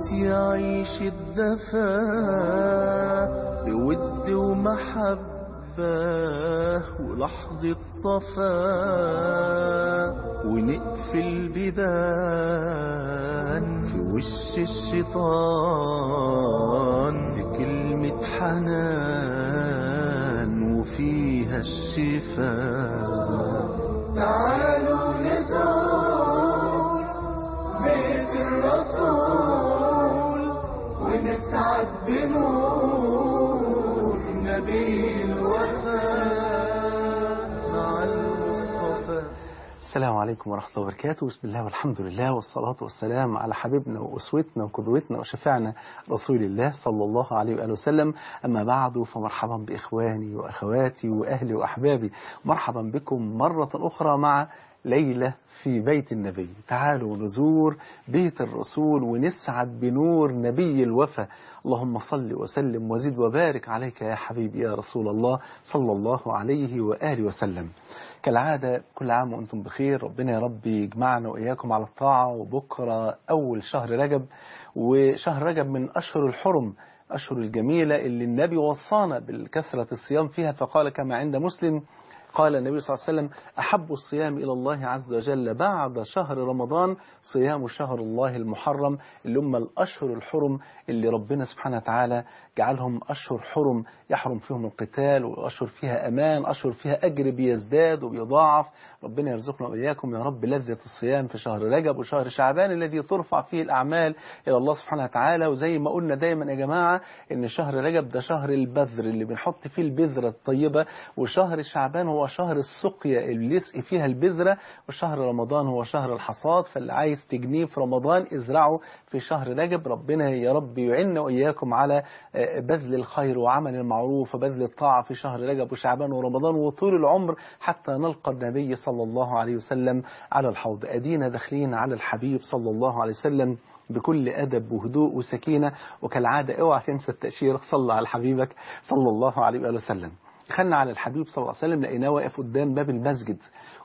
يعيش الدفا بود ومحبة ولحظة صفا ونقفل بيبان في وش الشيطان بكلمة حنان وفيها الشفاء تعالوا نزور بيت الرسول ونسعد بنور نبي الوفاء مع المصطفى السلام عليكم ورحمة الله وبركاته بسم الله والحمد لله والصلاة والسلام على حبيبنا وأسوتنا وقدوتنا وشفعنا رسول الله صلى الله عليه وآله وسلم أما بعد فمرحبا بإخواني وأخواتي وأهلي وأحبابي مرحبا بكم مرة أخرى مع ليلة في بيت النبي تعالوا نزور بيت الرسول ونسعد بنور نبي الوفا اللهم صل وسلم وزد وبارك عليك يا حبيبي يا رسول الله صلى الله عليه وآله وسلم كالعادة كل عام وأنتم بخير ربنا يا رب يجمعنا وإياكم على الطاعة وبكرة أول شهر رجب وشهر رجب من أشهر الحرم أشهر الجميلة اللي النبي وصانا بالكثرة الصيام فيها فقال كما عند مسلم قال النبي صلى الله عليه وسلم أحب الصيام إلى الله عز وجل بعد شهر رمضان صيام شهر الله المحرم اللي هم الأشهر الحرم اللي ربنا سبحانه وتعالى جعلهم أشهر حرم يحرم فيهم القتال وأشهر فيها أمان أشهر فيها أجر بيزداد وبيضاعف ربنا يرزقنا وإياكم يا رب لذة الصيام في شهر رجب وشهر شعبان الذي ترفع فيه الأعمال إلى الله سبحانه وتعالى وزي ما قلنا دايما يا جماعة إن شهر رجب ده شهر البذر اللي بنحط فيه البذرة الطيبة وشهر شعبان هو شهر السقيا اللي يسقي فيها البذرة وشهر رمضان هو شهر الحصاد فاللي عايز تجنيه في رمضان ازرعه في شهر رجب ربنا يا رب يعيننا وإياكم على بذل الخير وعمل المعروف وبذل الطاعة في شهر رجب وشعبان ورمضان وطول العمر حتى نلقى النبي صلى الله عليه وسلم على الحوض أدينا داخلين على الحبيب صلى الله عليه وسلم بكل أدب وهدوء وسكينة وكالعادة اوعى تنسى التأشير صلى على حبيبك صلى الله عليه وآله وسلم دخلنا على الحبيب صلى الله عليه وسلم لقيناه واقف قدام باب المسجد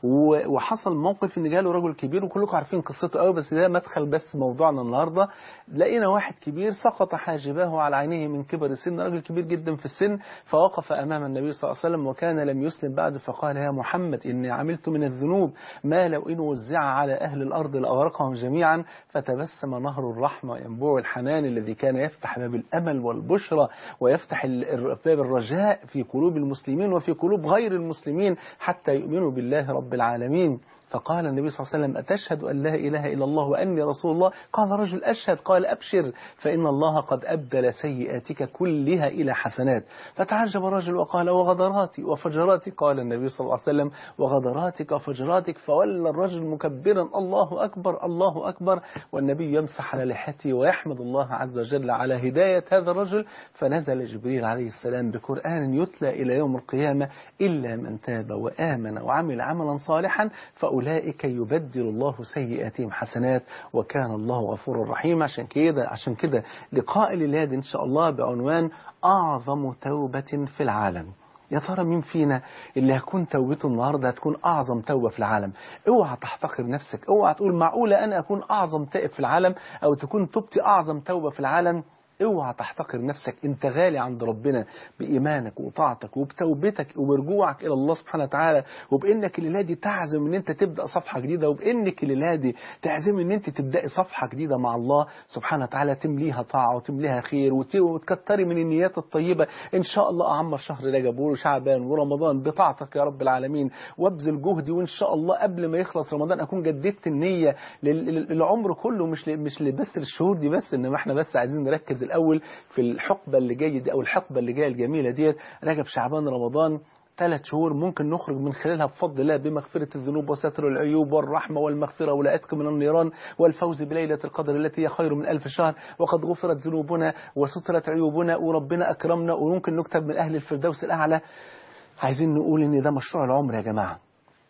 وحصل موقف ان جاله رجل كبير وكلكم عارفين قصته قوي بس ده مدخل بس موضوعنا النهارده لقينا واحد كبير سقط حاجباه على عينيه من كبر السن راجل كبير جدا في السن فوقف امام النبي صلى الله عليه وسلم وكان لم يسلم بعد فقال يا محمد اني عملت من الذنوب ما لو ان وزع على اهل الارض لاغرقهم جميعا فتبسم نهر الرحمه ينبوع الحنان الذي كان يفتح باب الامل والبشرى ويفتح باب الرجاء في قلوب المسلمين وفي قلوب غير المسلمين حتى يؤمنوا بالله رب العالمين فقال النبي صلى الله عليه وسلم أتشهد أن لا إله إلا الله وأني رسول الله قال رجل أشهد قال أبشر فإن الله قد أبدل سيئاتك كلها إلى حسنات فتعجب الرجل وقال وغدراتي وفجراتي قال النبي صلى الله عليه وسلم وغدراتك وفجراتك فولى الرجل مكبرا الله أكبر الله أكبر والنبي يمسح على لحيته ويحمد الله عز وجل على هداية هذا الرجل فنزل جبريل عليه السلام بقرآن يتلى إلى يوم القيامة إلا من تاب وآمن وعمل عملا صالحا فأولئك يبدل الله سيئاتهم حسنات وكان الله غفورا رحيما عشان كده عشان كده لقاء الليلة إن شاء الله بعنوان أعظم توبة في العالم يا ترى مين فينا اللي هتكون توبته النهارده هتكون اعظم توبه في العالم اوعى تحتقر نفسك اوعى تقول معقوله انا اكون اعظم تائب في العالم او تكون توبتي اعظم توبه في العالم اوعى تحتقر نفسك انت غالي عند ربنا بايمانك وطاعتك وبتوبتك وبرجوعك الى الله سبحانه وتعالى وبانك الليله دي تعزم ان انت تبدا صفحه جديده وبانك الليله دي تعزم ان انت تبداي صفحه جديده مع الله سبحانه وتعالى تمليها طاعه وتمليها خير وتكتري من النيات الطيبه ان شاء الله اعمر شهر رجب وشعبان ورمضان بطاعتك يا رب العالمين وابذل جهدي وان شاء الله قبل ما يخلص رمضان اكون جددت النيه للعمر كله مش مش بس للشهور دي بس انما احنا بس عايزين نركز الاول في الحقبه اللي جايه دي او الحقبه اللي جايه الجميله ديت رجب شعبان رمضان ثلاث شهور ممكن نخرج من خلالها بفضل الله بمغفرة الذنوب وستر العيوب والرحمة والمغفرة والعتق من النيران والفوز بليلة القدر التي هي خير من ألف شهر وقد غفرت ذنوبنا وسترت عيوبنا وربنا أكرمنا وممكن نكتب من أهل الفردوس الأعلى عايزين نقول إن ده مشروع العمر يا جماعة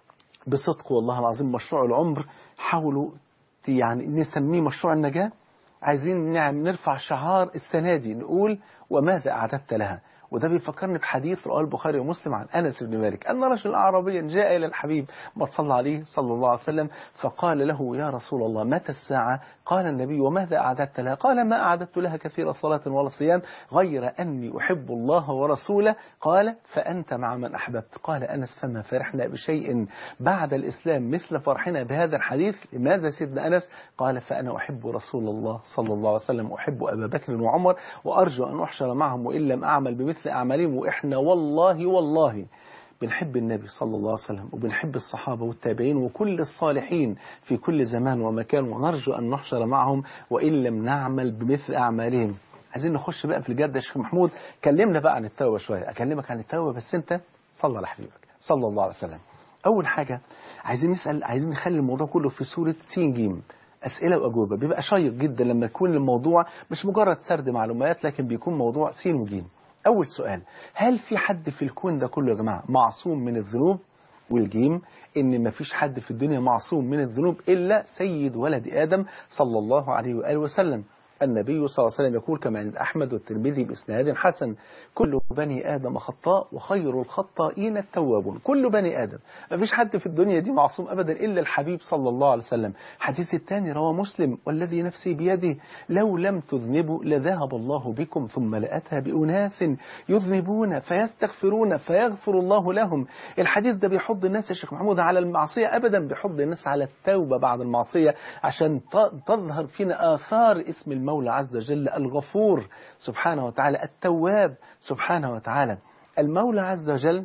بصدق والله العظيم مشروع العمر حاولوا يعني نسميه مشروع النجاة عايزين نعم نرفع شعار السنة دي نقول وماذا أعددت لها وده بيفكرني بحديث رواه البخاري ومسلم عن أنس بن مالك أن رجلا أعرابيا جاء إلى الحبيب ما صلى عليه صلى الله عليه وسلم فقال له يا رسول الله متى الساعة قال النبي وماذا أعددت لها قال ما أعددت لها كثير صلاة ولا صيام غير أني أحب الله ورسوله قال فأنت مع من أحببت قال أنس فما فرحنا بشيء بعد الإسلام مثل فرحنا بهذا الحديث لماذا سيدنا أنس قال فأنا أحب رسول الله صلى الله عليه وسلم أحب أبا بكر وعمر وأرجو أن أحشر معهم وإن لم أعمل بمثل أعمالهم وإحنا والله والله بنحب النبي صلى الله عليه وسلم وبنحب الصحابة والتابعين وكل الصالحين في كل زمان ومكان ونرجو أن نحشر معهم وإن لم نعمل بمثل أعمالهم عايزين نخش بقى في الجد يا شيخ محمود كلمنا بقى عن التوبة شوية أكلمك عن التوبة بس أنت صلى على حبيبك صلى الله عليه وسلم أول حاجة عايزين نسأل عايزين نخلي الموضوع كله في سورة سين جيم أسئلة وأجوبة بيبقى شيق جدا لما يكون الموضوع مش مجرد سرد معلومات لكن بيكون موضوع سين وجيم أول سؤال هل في حد في الكون ده كله يا جماعة معصوم من الذنوب والجيم إن ما فيش حد في الدنيا معصوم من الذنوب إلا سيد ولد آدم صلى الله عليه وآله وسلم النبي صلى الله عليه وسلم يقول كما عند أحمد والترمذي بإسناد حسن كل بني آدم خطاء وخير الخطائين التوابون كل بني آدم ما فيش حد في الدنيا دي معصوم أبدا إلا الحبيب صلى الله عليه وسلم حديث الثاني رواه مسلم والذي نفسي بيده لو لم تذنبوا لذهب الله بكم ثم لأتى بأناس يذنبون فيستغفرون فيغفر الله لهم الحديث ده بيحض الناس يا شيخ محمود على المعصية أبدا بيحض الناس على التوبة بعد المعصية عشان تظهر فينا آثار اسم المولى عز وجل الغفور سبحانه وتعالى التواب سبحانه وتعالى المولى عز وجل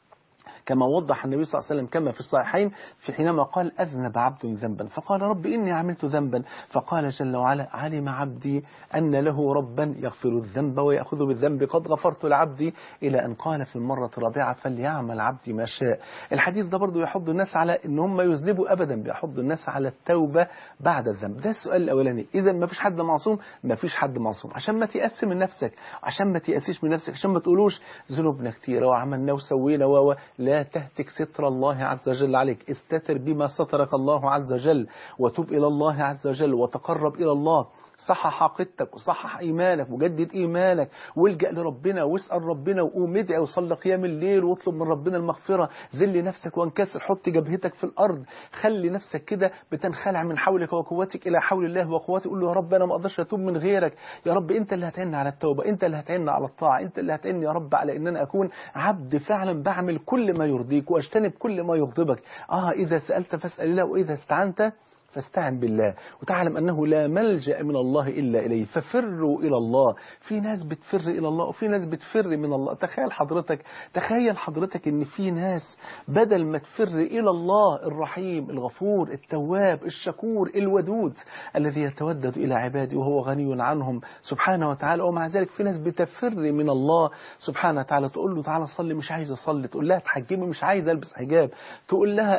كما وضح النبي صلى الله عليه وسلم كما في الصحيحين في حينما قال أذنب عبد ذنبا فقال رب إني عملت ذنبا فقال جل وعلا علم عبدي أن له ربا يغفر الذنب ويأخذ بالذنب قد غفرت لعبدي إلى أن قال في المرة الرابعة فليعمل عبدي ما شاء الحديث ده برضو يحض الناس على أن هم يذنبوا أبدا بيحض الناس على التوبة بعد الذنب ده السؤال الأولاني إذا ما فيش حد معصوم ما فيش حد معصوم عشان ما تيأس من نفسك عشان ما تيأسيش من نفسك عشان ما تقولوش ذنوبنا كتيرة وعملنا وسوينا و لا تهتك ستر الله عز وجل عليك استتر بما سترك الله عز وجل وتب إلى الله عز وجل وتقرب إلى الله صحح عقيدتك وصحح إيمانك وجدد إيمانك والجأ لربنا واسأل ربنا وقوم ادعي وصلي قيام الليل واطلب من ربنا المغفرة ذل نفسك وانكسر حط جبهتك في الأرض خلي نفسك كده بتنخلع من حولك وقوتك إلى حول الله وقوته قول له يا رب أنا ما أقدرش أتوب من غيرك يا رب أنت اللي هتعني على التوبة أنت اللي هتعني على الطاعة أنت اللي هتعني يا رب على أن أنا أكون عبد فعلا بعمل كل ما يرضيك واجتنب كل ما يغضبك آه إذا سألت فاسأل الله وإذا استعنت فاستعن بالله وتعلم أنه لا ملجأ من الله إلا إليه ففروا إلى الله في ناس بتفر إلى الله وفي ناس بتفر من الله تخيل حضرتك تخيل حضرتك أن في ناس بدل ما تفر إلى الله الرحيم الغفور التواب الشكور الودود الذي يتودد إلى عباده وهو غني عنهم سبحانه وتعالى ومع ذلك في ناس بتفر من الله سبحانه وتعالى تقول له تعالى صلي مش عايز أصلي تقول لها تحجمي مش عايز ألبس حجاب تقول لها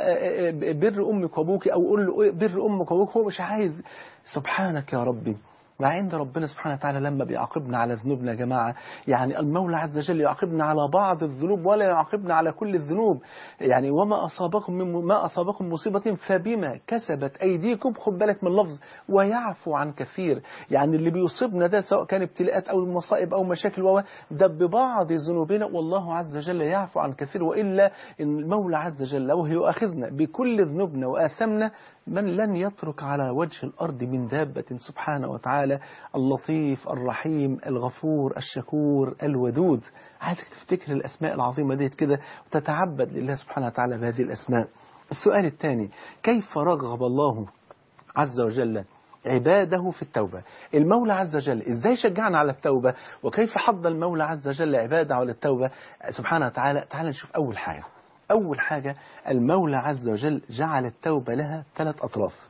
بر أمك وأبوك أو قول له بر أمك وأبوك هو مش عايز سبحانك يا ربي مع عند ربنا سبحانه وتعالى لما بيعاقبنا على ذنوبنا يا جماعة يعني المولى عز وجل يعاقبنا على بعض الذنوب ولا يعاقبنا على كل الذنوب يعني وما أصابكم من ما أصابكم مصيبة فبما كسبت أيديكم خد بالك من اللفظ ويعفو عن كثير يعني اللي بيصيبنا ده سواء كان ابتلاءات أو مصائب أو مشاكل و ده ببعض ذنوبنا والله عز وجل يعفو عن كثير وإلا إن المولى عز وجل لو يؤاخذنا بكل ذنوبنا وآثمنا من لن يترك على وجه الأرض من دابة سبحانه وتعالى اللطيف الرحيم الغفور الشكور الودود عايزك تفتكر الأسماء العظيمة ديت كده وتتعبد لله سبحانه وتعالى بهذه الأسماء السؤال الثاني كيف رغب الله عز وجل عباده في التوبة المولى عز وجل ازاي شجعنا على التوبة وكيف حض المولى عز وجل عباده على التوبة سبحانه وتعالى تعال نشوف أول حاجة أول حاجة المولى عز وجل جعل التوبة لها ثلاث أطراف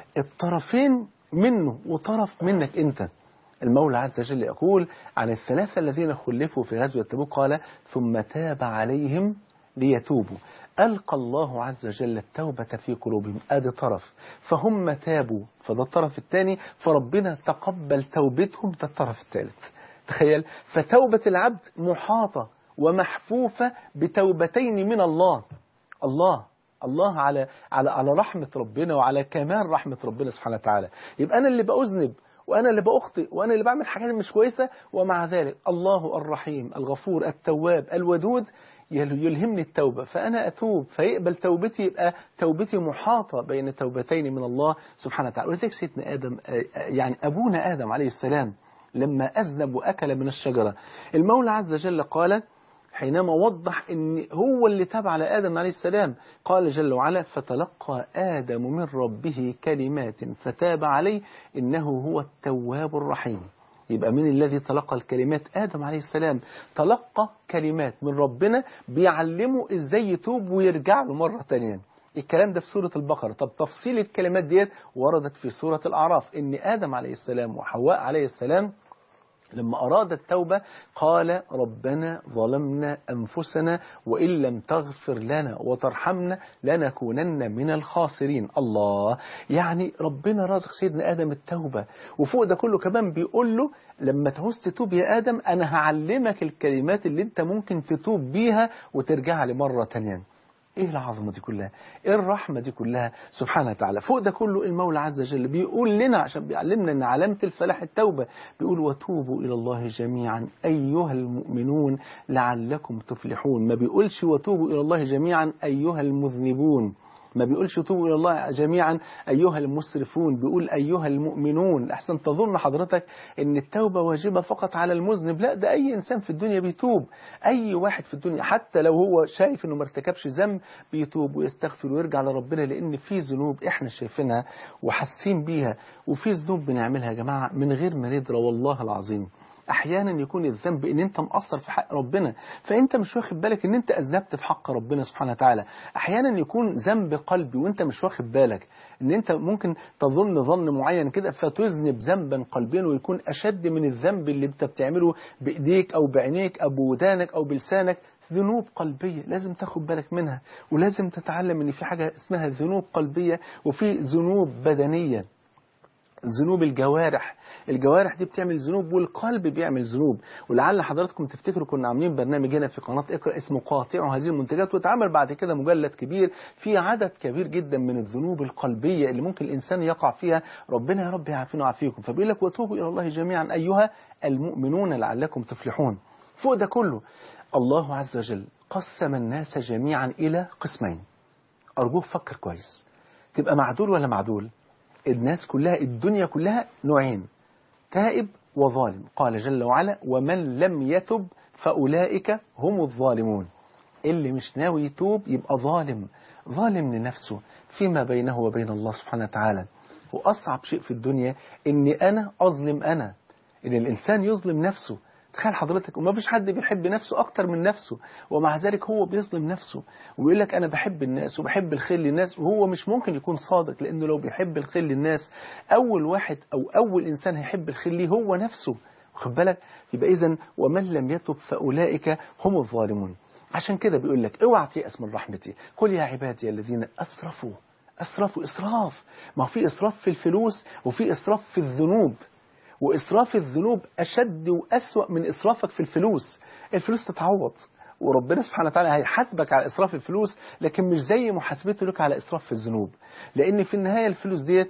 الطرفين منه وطرف منك أنت المولى عز وجل يقول عن الثلاثة الذين خلفوا في غزوة تبوك قال ثم تاب عليهم ليتوبوا ألقى الله عز وجل التوبة في قلوبهم آدي طرف فهم تابوا فده الطرف الثاني فربنا تقبل توبتهم ده الطرف الثالث تخيل فتوبة العبد محاطة ومحفوفة بتوبتين من الله الله الله على على على رحمة ربنا وعلى كمال رحمة ربنا سبحانه وتعالى يبقى أنا اللي بأذنب وأنا اللي بأخطئ وأنا اللي بعمل حاجات مش كويسة ومع ذلك الله الرحيم الغفور التواب الودود يل- يلهمني التوبة فأنا أتوب فيقبل توبتي يبقى توبتي محاطة بين توبتين من الله سبحانه وتعالى ولذلك سيدنا آدم آه، آه، يعني أبونا آدم عليه السلام لما أذنب وأكل من الشجرة المولى عز وجل قال حينما وضح ان هو اللي تاب على ادم عليه السلام قال جل وعلا فتلقى ادم من ربه كلمات فتاب عليه انه هو التواب الرحيم يبقى من الذي تلقى الكلمات ادم عليه السلام تلقى كلمات من ربنا بيعلمه ازاي يتوب ويرجع له مره ثانيه الكلام ده في سورة البقرة طب تفصيل الكلمات ديت وردت في سورة الأعراف إن آدم عليه السلام وحواء عليه السلام لما أراد التوبة قال ربنا ظلمنا أنفسنا وإن لم تغفر لنا وترحمنا لنكونن من الخاسرين الله يعني ربنا رازق سيدنا آدم التوبة وفوق ده كله كمان بيقول له لما تعوز تتوب يا آدم أنا هعلمك الكلمات اللي أنت ممكن تتوب بيها وترجع لي مرة تانية ايه العظمه دي كلها ايه الرحمه دي كلها سبحانه وتعالى فوق ده كله المولى عز وجل بيقول لنا عشان بيعلمنا ان علامه الفلاح التوبه بيقول وتوبوا الى الله جميعا ايها المؤمنون لعلكم تفلحون ما بيقولش وتوبوا الى الله جميعا ايها المذنبون ما بيقولش توبوا إلى الله جميعا أيها المسرفون بيقول أيها المؤمنون أحسن تظن حضرتك أن التوبة واجبة فقط على المذنب لا ده أي إنسان في الدنيا بيتوب أي واحد في الدنيا حتى لو هو شايف أنه ما ارتكبش ذنب بيتوب ويستغفر ويرجع لربنا لأن في ذنوب إحنا شايفينها وحاسين بيها وفي ذنوب بنعملها يا جماعة من غير ما ندرى والله العظيم احيانا يكون الذنب ان انت مقصر في حق ربنا فانت مش واخد بالك ان انت اذنبت في حق ربنا سبحانه وتعالى احيانا يكون ذنب قلبي وانت مش واخد بالك ان انت ممكن تظن ظن معين كده فتذنب ذنبا قلبيا ويكون اشد من الذنب اللي انت بتعمله بايديك او بعينيك او بودانك او بلسانك ذنوب قلبية لازم تاخد بالك منها ولازم تتعلم ان في حاجة اسمها ذنوب قلبية وفي ذنوب بدنية ذنوب الجوارح الجوارح دي بتعمل ذنوب والقلب بيعمل ذنوب ولعل حضراتكم تفتكروا كنا عاملين برنامج هنا في قناة اقرأ اسمه قاطع هذه المنتجات واتعمل بعد كده مجلد كبير في عدد كبير جدا من الذنوب القلبية اللي ممكن الإنسان يقع فيها ربنا يا رب يعافينا ويعافيكم فبيقول لك وتوبوا إلى الله جميعا أيها المؤمنون لعلكم تفلحون فوق ده كله الله عز وجل قسم الناس جميعا إلى قسمين أرجوك فكر كويس تبقى معدول ولا معدول الناس كلها الدنيا كلها نوعين تائب وظالم قال جل وعلا ومن لم يتب فأولئك هم الظالمون اللي مش ناوي يتوب يبقى ظالم ظالم لنفسه فيما بينه وبين الله سبحانه وتعالى وأصعب شيء في الدنيا إني أنا أظلم أنا إن الإنسان يظلم نفسه تخيل حضرتك وما فيش حد بيحب نفسه أكتر من نفسه ومع ذلك هو بيظلم نفسه ويقول لك أنا بحب الناس وبحب الخير للناس وهو مش ممكن يكون صادق لأنه لو بيحب الخير للناس أول واحد أو أول إنسان هيحب الخير ليه هو نفسه واخد بالك يبقى إذا ومن لم يتب فأولئك هم الظالمون عشان كده بيقول لك اوعى تيأس من رحمتي قل يا عبادي الذين أسرفوا أسرفوا إسراف ما هو في إسراف في الفلوس وفي إسراف في الذنوب وإسراف الذنوب أشد وأسوأ من إسرافك في الفلوس الفلوس تتعوض وربنا سبحانه وتعالى هيحاسبك على إسراف الفلوس لكن مش زي محاسبته لك على إسراف في الذنوب لأن في النهاية الفلوس ديت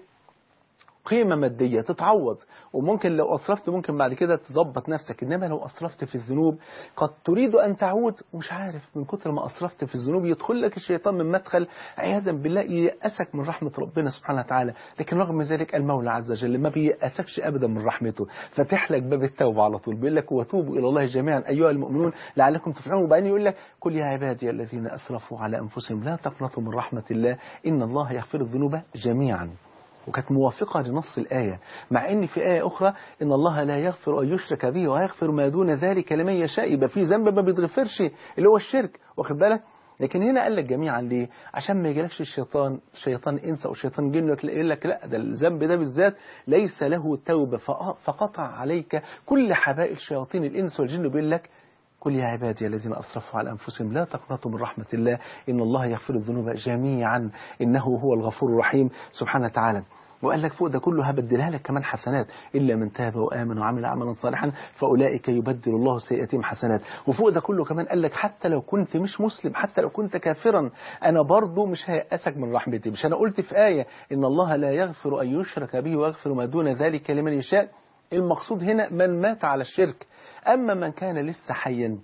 قيمة مادية تتعوض وممكن لو أسرفت ممكن بعد كده تظبط نفسك إنما لو أسرفت في الذنوب قد تريد أن تعود ومش عارف من كتر ما أسرفت في الذنوب يدخل لك الشيطان من مدخل عياذا بالله ييأسك من رحمة ربنا سبحانه وتعالى لكن رغم ذلك المولى عز وجل ما بييأسكش أبدا من رحمته فتح لك باب التوبة على طول بيقول لك وتوبوا إلى الله جميعا أيها المؤمنون لعلكم تفلحون وبعدين يقول لك قل يا عبادي الذين أسرفوا على أنفسهم لا تقنطوا من رحمة الله إن الله يغفر الذنوب جميعا وكانت موافقة لنص الآية مع أن في آية أخرى إن الله لا يغفر أن يشرك به ويغفر ما دون ذلك لمن يشاء يبقى في ذنب ما بيتغفرش اللي هو الشرك واخد بالك لكن هنا قال لك جميعا ليه عشان ما يجيلكش الشيطان شيطان انس او شيطان جن يقول لك لا ده الذنب ده بالذات ليس له توبه فقطع عليك كل حبائل شياطين الانس والجن بيقول لك قل يا عبادي الذين أسرفوا على أنفسهم لا تقنطوا من رحمة الله إن الله يغفر الذنوب جميعا إنه هو الغفور الرحيم سبحانه وتعالى وقال لك فوق ده كله هبدلها لك كمان حسنات إلا من تاب وآمن وعمل عملا صالحا فأولئك يبدل الله سيئاتهم حسنات وفوق ده كله كمان قال لك حتى لو كنت مش مسلم حتى لو كنت كافرا أنا برضو مش هيأسك من رحمتي مش أنا قلت في آية إن الله لا يغفر أن يشرك به ويغفر ما دون ذلك لمن يشاء المقصود هنا من مات على الشرك أما من كان لسه حيا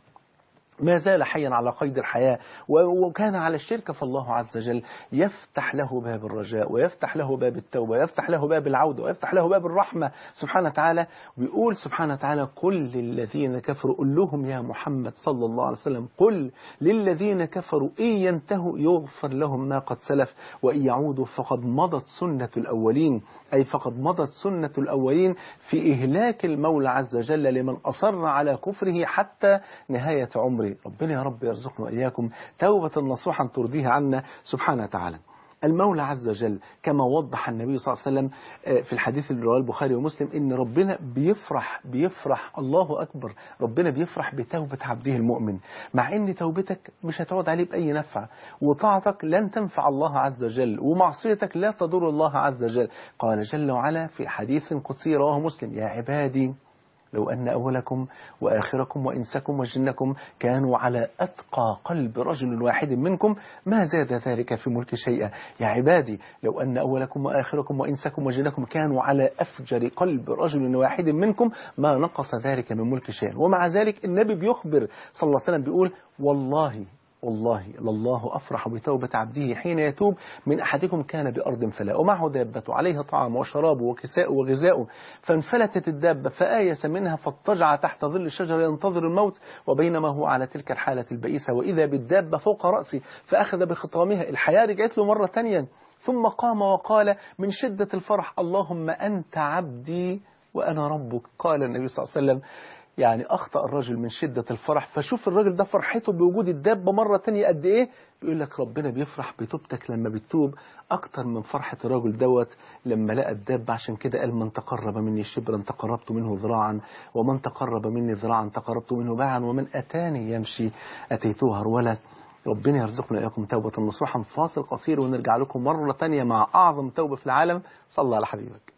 ما زال حيا على قيد الحياة وكان على الشرك فالله عز وجل يفتح له باب الرجاء ويفتح له باب التوبة ويفتح له باب العودة ويفتح له باب الرحمة سبحانه وتعالى ويقول سبحانه وتعالى قل للذين كفروا قل لهم يا محمد صلى الله عليه وسلم قل للذين كفروا إن ينتهوا يغفر لهم ما قد سلف وإن يعودوا فقد مضت سنة الأولين أي فقد مضت سنة الأولين في إهلاك المولى عز وجل لمن أصر على كفره حتى نهاية عمره ربنا يا رب يرزقنا وإياكم توبة نصوحا ترضيها عنا سبحانه وتعالى المولى عز وجل كما وضح النبي صلى الله عليه وسلم في الحديث اللي رواه البخاري ومسلم ان ربنا بيفرح بيفرح الله اكبر ربنا بيفرح بتوبه عبده المؤمن مع ان توبتك مش هتعود عليه باي نفع وطاعتك لن تنفع الله عز وجل ومعصيتك لا تضر الله عز وجل قال جل وعلا في حديث قدسي رواه مسلم يا عبادي لو أن أولكم وآخركم وإنسكم وجنكم كانوا على أتقى قلب رجل واحد منكم ما زاد ذلك في ملك شيئا يا عبادي لو أن أولكم وآخركم وإنسكم وجنكم كانوا على أفجر قلب رجل واحد منكم ما نقص ذلك من ملك شيئا ومع ذلك النبي بيخبر صلى الله عليه وسلم بيقول والله والله لله أفرح بتوبة عبده حين يتوب من أحدكم كان بأرض فلا ومعه دابة عليها طعام وشراب وكساء وغذاء فانفلتت الدابة فآيس منها فاضطجع تحت ظل الشجرة ينتظر الموت وبينما هو على تلك الحالة البئيسة وإذا بالدابة فوق رأسي فأخذ بخطامها الحياة رجعت له مرة تانية ثم قام وقال من شدة الفرح اللهم أنت عبدي وأنا ربك قال النبي صلى الله عليه وسلم يعني أخطأ الرجل من شدة الفرح فشوف الراجل ده فرحته بوجود الدابة مرة تانية قد إيه بيقول لك ربنا بيفرح بتوبتك لما بتتوب أكتر من فرحة الراجل دوت لما لقى الدابة عشان كده قال من تقرب مني شبرا تقربت منه ذراعا ومن تقرب مني ذراعا تقربت منه باعا ومن أتاني يمشي أتيته هرولا ربنا يرزقنا إياكم توبة نصوحا فاصل قصير ونرجع لكم مرة تانية مع أعظم توبة في العالم صلى الله على حبيبك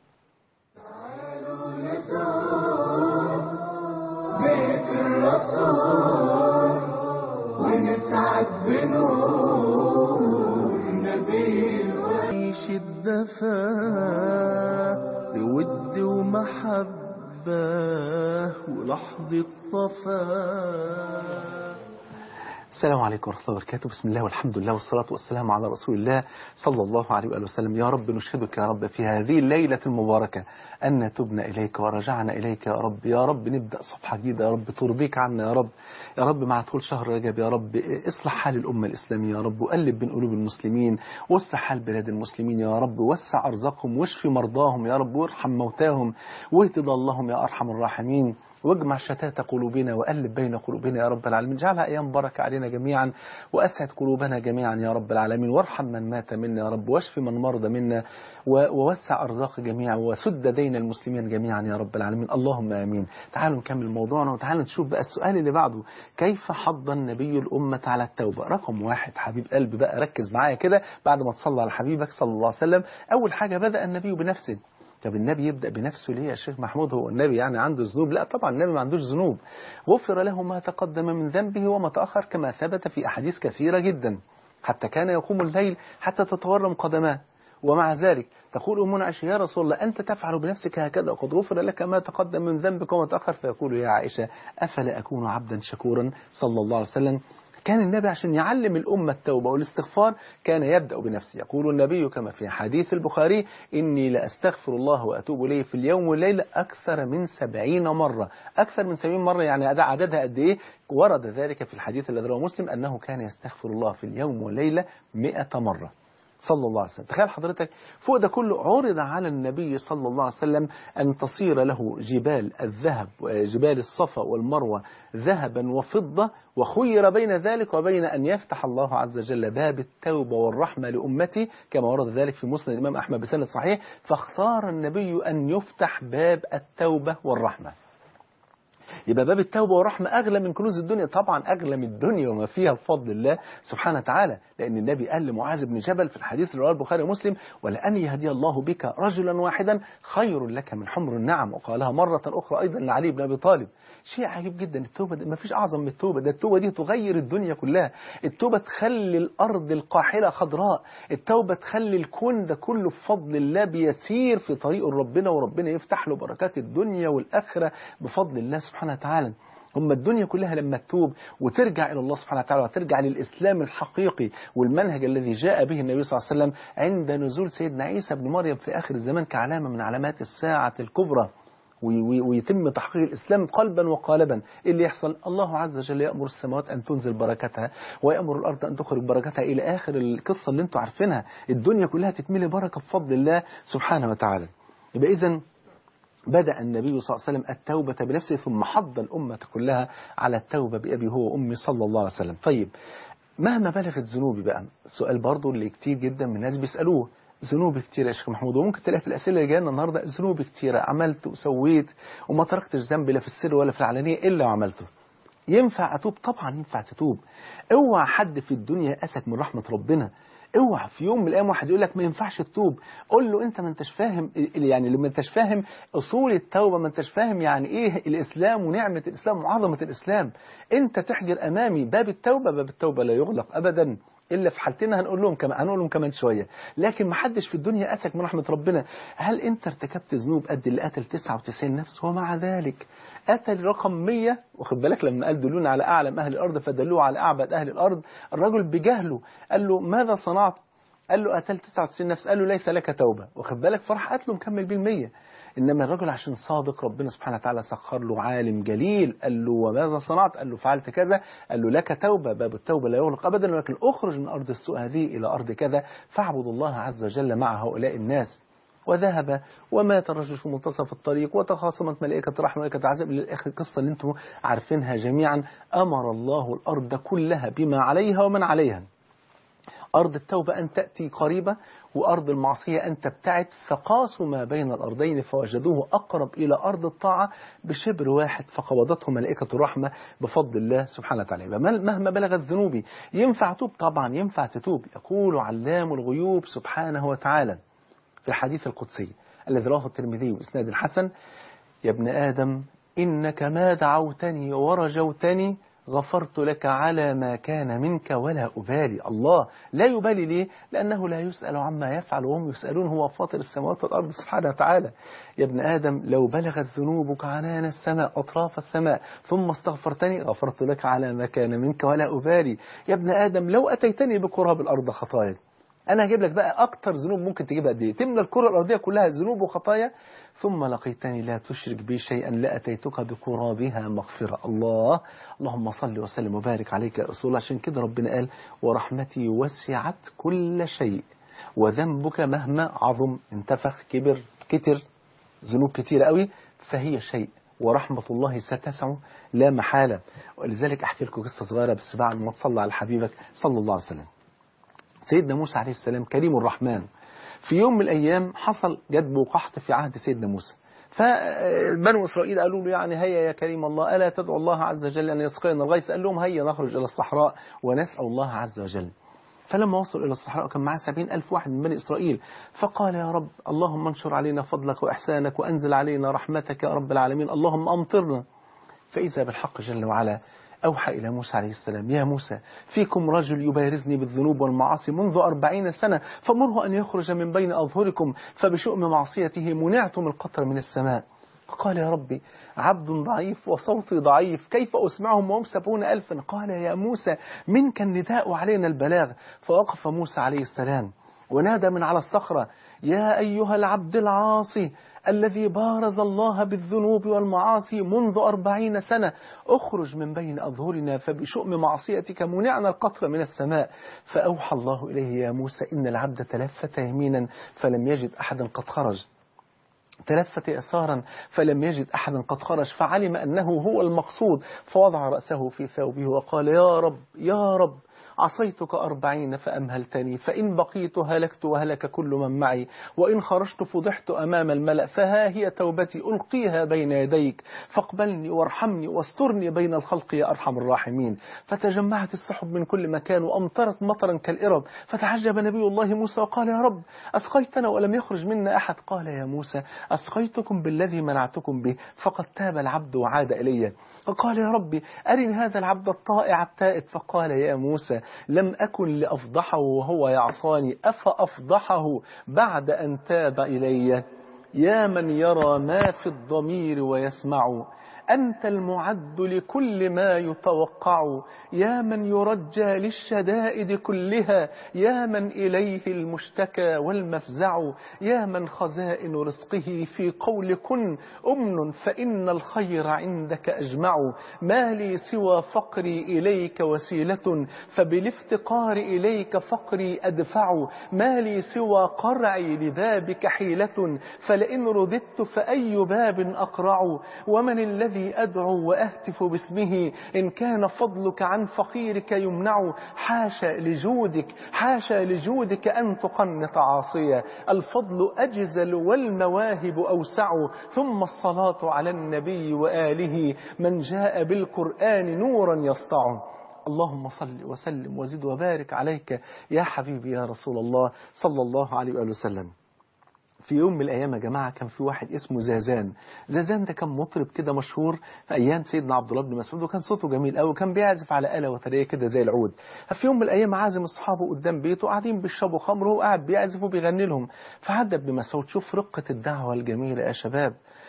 بيت الرسول ونسعد بنور نبي عيش الدفا بود ومحبة ولحظة صفا السلام عليكم ورحمة الله وبركاته بسم الله والحمد لله والصلاة والسلام على رسول الله صلى الله عليه وآله وسلم يا رب نشهدك يا رب في هذه الليلة المباركة أن تبنا إليك ورجعنا إليك يا رب يا رب نبدأ صفحة جديدة يا رب ترضيك عنا يا رب يا رب مع دخول شهر رجب يا رب اصلح حال الأمة الإسلامية يا رب وقلب بين قلوب المسلمين واصلح حال بلاد المسلمين يا رب وسع أرزاقهم واشفي مرضاهم يا رب وارحم موتاهم واهد ضالهم يا أرحم الراحمين واجمع شتات قلوبنا وألب بين قلوبنا يا رب العالمين جعلها أيام بركة علينا جميعا وأسعد قلوبنا جميعا يا رب العالمين وارحم من مات منا يا رب واشف من مرض منا ووسع أرزاق جميعا وسد دين المسلمين جميعا يا رب العالمين اللهم آمين تعالوا نكمل موضوعنا وتعالوا نشوف بقى السؤال اللي بعده كيف حض النبي الأمة على التوبة رقم واحد حبيب قلبي بقى ركز معايا كده بعد ما تصلى على حبيبك صلى الله عليه وسلم أول حاجة بدأ النبي بنفسه طب النبي يبدأ بنفسه ليه يا شيخ محمود هو النبي يعني عنده ذنوب لا طبعا النبي ما عندوش ذنوب غفر له ما تقدم من ذنبه وما تأخر كما ثبت في أحاديث كثيرة جدا حتى كان يقوم الليل حتى تتورم قدماه ومع ذلك تقول أمنا عائشة يا رسول الله أنت تفعل بنفسك هكذا وقد غفر لك ما تقدم من ذنبك وما تأخر فيقول يا عائشة أفلا أكون عبدا شكورا صلى الله عليه وسلم كان النبي عشان يعلم الأمة التوبة والاستغفار كان يبدأ بنفسه يقول النبي كما في حديث البخاري إني لأستغفر الله وأتوب إليه في اليوم والليلة أكثر من سبعين مرة أكثر من سبعين مرة يعني عددها قد إيه ورد ذلك في الحديث الذي رواه مسلم أنه كان يستغفر الله في اليوم والليلة مئة مرة صلى الله عليه وسلم تخيل حضرتك فوق ده كله عرض على النبي صلى الله عليه وسلم أن تصير له جبال الذهب جبال الصفا والمروة ذهبا وفضة وخير بين ذلك وبين أن يفتح الله عز وجل باب التوبة والرحمة لأمتي كما ورد ذلك في مسند الإمام أحمد بسند صحيح فاختار النبي أن يفتح باب التوبة والرحمة يبقى باب التوبة والرحمة أغلى من كنوز الدنيا طبعا أغلى من الدنيا وما فيها بفضل الله سبحانه وتعالى لأن النبي قال لمعاذ بن جبل في الحديث اللي رواه البخاري ومسلم ولأن يهدي الله بك رجلا واحدا خير لك من حمر النعم وقالها مرة أخرى أيضا لعلي بن أبي طالب شيء عجيب جدا التوبة ما فيش أعظم من التوبة ده التوبة دي تغير الدنيا كلها التوبة تخلي الأرض القاحلة خضراء التوبة تخلي الكون ده كله بفضل الله بيسير في طريق ربنا وربنا يفتح له بركات الدنيا والآخرة بفضل الله سبحانه وتعالى هم الدنيا كلها لما تتوب وترجع إلى الله سبحانه وتعالى وترجع للإسلام الحقيقي والمنهج الذي جاء به النبي صلى الله عليه وسلم عند نزول سيدنا عيسى بن مريم في آخر الزمان كعلامة من علامات الساعة الكبرى ويتم تحقيق الإسلام قلبا وقالبا إيه اللي يحصل الله عز وجل يأمر السماوات أن تنزل بركتها ويأمر الأرض أن تخرج بركتها إلى آخر القصة اللي انتم عارفينها الدنيا كلها تتملي بركة بفضل الله سبحانه وتعالى يبقى إذن بدأ النبي صلى الله عليه وسلم التوبة بنفسه ثم حض الأمة كلها على التوبة بأبي هو وأمي صلى الله عليه وسلم طيب مهما بلغت ذنوبي بقى سؤال برضو اللي كتير جدا من الناس بيسألوه ذنوبي كتيرة يا شيخ محمود وممكن تلاقي في الأسئلة اللي جاية النهاردة ذنوبي كتيرة عملت وسويت وما تركتش ذنب لا في السر ولا في العلانية إلا وعملته ينفع أتوب طبعا ينفع تتوب اوعى حد في الدنيا يأسك من رحمة ربنا اوعى في يوم من الايام واحد يقول لك ما ينفعش تتوب قول له انت ما انتش فاهم يعني لما انتش فاهم اصول التوبه ما انتش فاهم يعني ايه الاسلام ونعمه الاسلام وعظمه الاسلام انت تحجر امامي باب التوبه باب التوبه لا يغلق ابدا الا في حالتين هنقول لهم كمان هنقول لهم كمان شويه لكن ما حدش في الدنيا اسك من رحمه ربنا هل انت ارتكبت ذنوب قد اللي قتل 99 نفس ومع ذلك قتل رقم 100 واخد بالك لما قال دلونا على اعلم اهل الارض فدلوه على اعبد اهل الارض الرجل بجهله قال له ماذا صنعت قال له قتلت 99 نفس قال له ليس لك توبه واخد بالك فراح قتله مكمل بالمية انما الرجل عشان صادق ربنا سبحانه وتعالى سخر له عالم جليل قال له وماذا صنعت قال له فعلت كذا قال له لك توبه باب التوبه لا يغلق ابدا ولكن اخرج من ارض السوء هذه الى ارض كذا فاعبد الله عز وجل مع هؤلاء الناس وذهب ومات الرجل في منتصف الطريق وتخاصمت ملائكة الرحمة وملائكة العذاب للآخر القصة اللي انتم عارفينها جميعا أمر الله الأرض كلها بما عليها ومن عليها أرض التوبة أن تأتي قريبة وأرض المعصية أن تبتعد فقاسوا ما بين الأرضين فوجدوه أقرب إلى أرض الطاعة بشبر واحد فقبضته ملائكة الرحمة بفضل الله سبحانه وتعالى مهما بلغت ذنوبي ينفع توب طبعا ينفع تتوب يقول علام الغيوب سبحانه وتعالى في الحديث القدسي الذي رواه الترمذي بإسناد حسن يا ابن آدم إنك ما دعوتني ورجوتني غفرت لك على ما كان منك ولا أبالي الله لا يبالي ليه لأنه لا يسأل عما يفعل وهم يسألون هو فاطر السماوات والأرض سبحانه وتعالى يا ابن آدم لو بلغت ذنوبك عنان السماء أطراف السماء ثم استغفرتني غفرت لك على ما كان منك ولا أبالي يا ابن آدم لو أتيتني بقراب الأرض خطايا أنا هجيب لك بقى أكتر ذنوب ممكن تجيبها قد إيه تملى الكرة الأرضية كلها ذنوب وخطايا ثم لقيتني لا تشرك بي شيئا لأتيتك بقرابها مغفرة الله اللهم صل وسلم وبارك عليك يا رسول الله عشان كده ربنا قال ورحمتي وسعت كل شيء وذنبك مهما عظم انتفخ كبر كتر ذنوب كتير قوي فهي شيء ورحمة الله ستسع لا محالة ولذلك أحكي لكم قصة صغيرة بس بعد ما تصلى على حبيبك صلى الله عليه وسلم سيدنا موسى عليه السلام كريم الرحمن في يوم من الأيام حصل جدب وقحط في عهد سيدنا موسى فبنو إسرائيل قالوا له يعني هيا يا كريم الله ألا تدعو الله عز وجل أن يسقينا الغيث قال لهم هيا نخرج إلى الصحراء ونسأل الله عز وجل فلما وصلوا إلى الصحراء كان معاه سبعين ألف واحد من بني إسرائيل فقال يا رب اللهم انشر علينا فضلك وإحسانك وأنزل علينا رحمتك يا رب العالمين اللهم أمطرنا فإذا بالحق جل وعلا أوحى إلى موسى عليه السلام يا موسى فيكم رجل يبارزني بالذنوب والمعاصي منذ أربعين سنة فمره أن يخرج من بين أظهركم فبشؤم معصيته منعتم القطر من السماء فقال يا ربي عبد ضعيف وصوتي ضعيف كيف أسمعهم وهم سبعون ألفا قال يا موسى منك النداء علينا البلاغ فوقف موسى عليه السلام ونادى من على الصخرة يا أيها العبد العاصي الذي بارز الله بالذنوب والمعاصي منذ أربعين سنة اخرج من بين أظهرنا فبشؤم معصيتك منعنا القطر من السماء فأوحى الله إليه يا موسى إن العبد تلفت يمينا فلم يجد أحدا قد خرج تلفت يسارا فلم يجد أحدا قد خرج فعلم أنه هو المقصود فوضع رأسه في ثوبه وقال يا رب يا رب عصيتك أربعين فأمهلتني فإن بقيت هلكت وهلك كل من معي وإن خرجت فضحت أمام الملأ فها هي توبتي ألقيها بين يديك فاقبلني وارحمني واسترني بين الخلق يا أرحم الراحمين فتجمعت السحب من كل مكان وأمطرت مطرا كالإرب فتعجب نبي الله موسى وقال يا رب أسقيتنا ولم يخرج منا أحد قال يا موسى أسقيتكم بالذي منعتكم به فقد تاب العبد وعاد إلي فقال يا ربي أرني هذا العبد الطائع التائب فقال يا موسى لم أكن لأفضحه وهو يعصاني أفأفضحه بعد أن تاب إلي يا من يرى ما في الضمير ويسمع أنت المعد لكل ما يتوقع يا من يرجى للشدائد كلها يا من إليه المشتكى والمفزع يا من خزائن رزقه في قول كن أمن فإن الخير عندك أجمع ما لي سوى فقري إليك وسيلة فبالافتقار إليك فقري أدفع ما لي سوى قرعي لبابك حيلة فلئن رددت فأي باب أقرع ومن الذي الذي أدعو وأهتف باسمه إن كان فضلك عن فقيرك يمنع حاشا لجودك حاشا لجودك أن تقنط عاصية الفضل أجزل والمواهب أوسع ثم الصلاة على النبي وآله من جاء بالقرآن نورا يسطع اللهم صل وسلم وزد وبارك عليك يا حبيبي يا رسول الله صلى الله عليه وآله وسلم في يوم من الأيام يا جماعة كان في واحد اسمه زازان زازان ده كان مطرب كده مشهور في أيام سيدنا عبد الله بن مسعود وكان صوته جميل قوي وكان بيعزف على آلة وترية كده زي العود ففي يوم من الأيام عازم أصحابه قدام بيته قاعدين بيشربوا خمر وهو قاعد بيعزف وبيغني لهم فعدى ابن مسعود شوف رقة الدعوة الجميلة يا شباب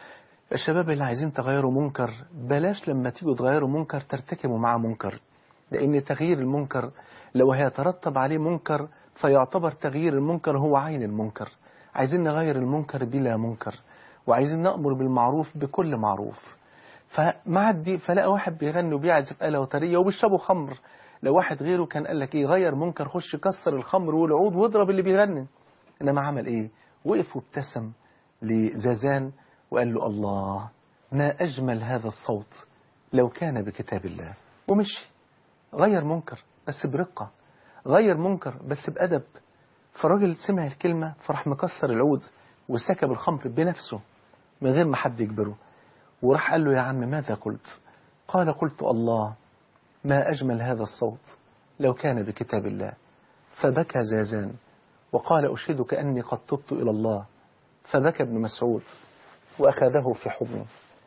الشباب اللي عايزين تغيروا منكر بلاش لما تيجوا تغيروا منكر ترتكبوا معاه منكر لأن تغيير المنكر لو هيترتب عليه منكر فيعتبر تغيير المنكر هو عين المنكر عايزين نغير المنكر بلا منكر وعايزين نأمر بالمعروف بكل معروف فمعدي فلقى واحد بيغني وبيعزف آلة وترية وبيشربوا خمر لو واحد غيره كان قال لك ايه غير منكر خش كسر الخمر والعود واضرب اللي بيغني انما عمل ايه وقف وابتسم لزازان وقال له الله ما أجمل هذا الصوت لو كان بكتاب الله ومشي غير منكر بس برقة غير منكر بس بأدب فالراجل سمع الكلمة فراح مكسر العود وسكب الخمر بنفسه من غير ما حد يجبره وراح قال له يا عم ماذا قلت قال قلت الله ما أجمل هذا الصوت لو كان بكتاب الله فبكى زازان وقال أشهدك أني قد تبت إلى الله فبكى ابن مسعود وأخذه في حضنه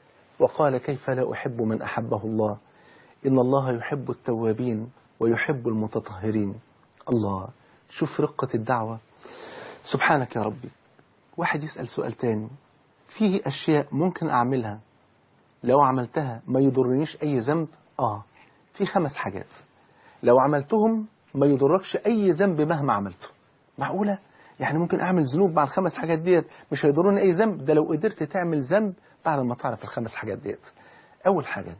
وقال كيف لا أحب من أحبه الله إن الله يحب التوابين ويحب المتطهرين الله شوف رقة الدعوة سبحانك يا ربي واحد يسأل سؤال تاني فيه أشياء ممكن أعملها لو عملتها ما يضرنيش أي ذنب آه في خمس حاجات لو عملتهم ما يضركش أي ذنب مهما عملته معقولة؟ يعني ممكن أعمل ذنوب مع الخمس حاجات ديت مش هيضرني أي ذنب ده لو قدرت تعمل ذنب بعد ما تعرف الخمس حاجات ديت أول حاجة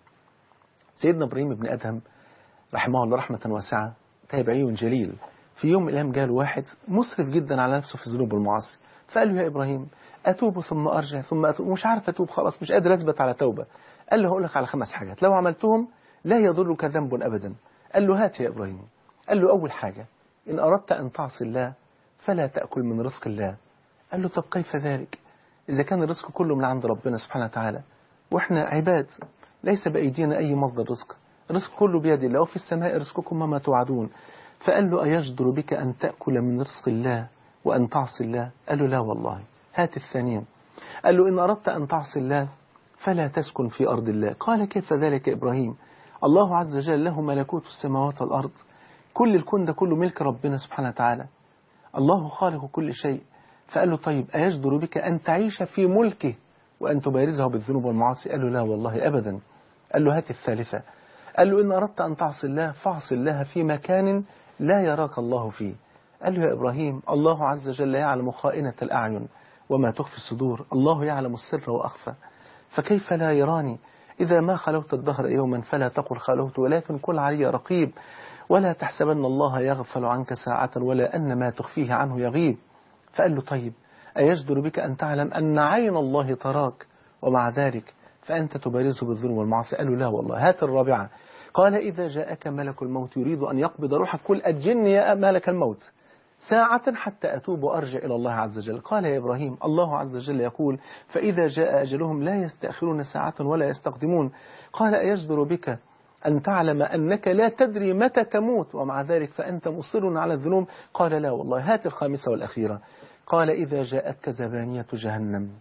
سيدنا إبراهيم بن أدهم رحمه الله رحمة واسعة تابعي جليل في يوم من الأيام جاله واحد مسرف جدا على نفسه في الذنوب والمعاصي فقال له يا إبراهيم أتوب ثم أرجع ثم أتوب مش عارف أتوب خلاص مش قادر أثبت على توبة قال له هقول لك على خمس حاجات لو عملتهم لا يضرك ذنب أبدا قال له هات يا إبراهيم قال له أول حاجة إن أردت أن تعصي الله فلا تأكل من رزق الله قال له طب كيف ذلك إذا كان الرزق كله من عند ربنا سبحانه وتعالى وإحنا عباد ليس بأيدينا أي مصدر رزق الرزق كله بيد الله وفي السماء رزقكم وما توعدون فقال له أيجدر بك أن تأكل من رزق الله وأن تعصي الله قال له لا والله هات الثانية قال له إن أردت أن تعصي الله فلا تسكن في أرض الله قال كيف ذلك يا إبراهيم الله عز وجل له ملكوت السماوات والأرض كل الكون ده كله ملك ربنا سبحانه وتعالى الله خالق كل شيء فقال له طيب أيجدر بك أن تعيش في ملكه وأن تبارزه بالذنوب والمعاصي قال له لا والله أبدا قال له هات الثالثة قال له إن أردت أن تعصي الله فاعصي الله في مكان لا يراك الله فيه قال له يا إبراهيم الله عز وجل يعلم خائنة الأعين وما تخفي الصدور الله يعلم السر وأخفى فكيف لا يراني إذا ما خلوت الدهر يوما فلا تقل خلوت ولكن كل علي رقيب ولا تحسبن الله يغفل عنك ساعة ولا أن ما تخفيه عنه يغيب فقال له طيب أيجدر بك أن تعلم أن عين الله تراك ومع ذلك فأنت تبارزه بالظلم والمعصية قالوا لا والله هات الرابعة قال إذا جاءك ملك الموت يريد أن يقبض روحك كل أجن يا ملك الموت ساعة حتى أتوب وأرجع إلى الله عز وجل قال يا إبراهيم الله عز وجل يقول فإذا جاء أجلهم لا يستأخرون ساعة ولا يستقدمون قال أيجدر بك أن تعلم أنك لا تدري متى تموت ومع ذلك فأنت مصر على الذنوب قال لا والله هات الخامسة والأخيرة قال إذا جاءتك زبانية جهنم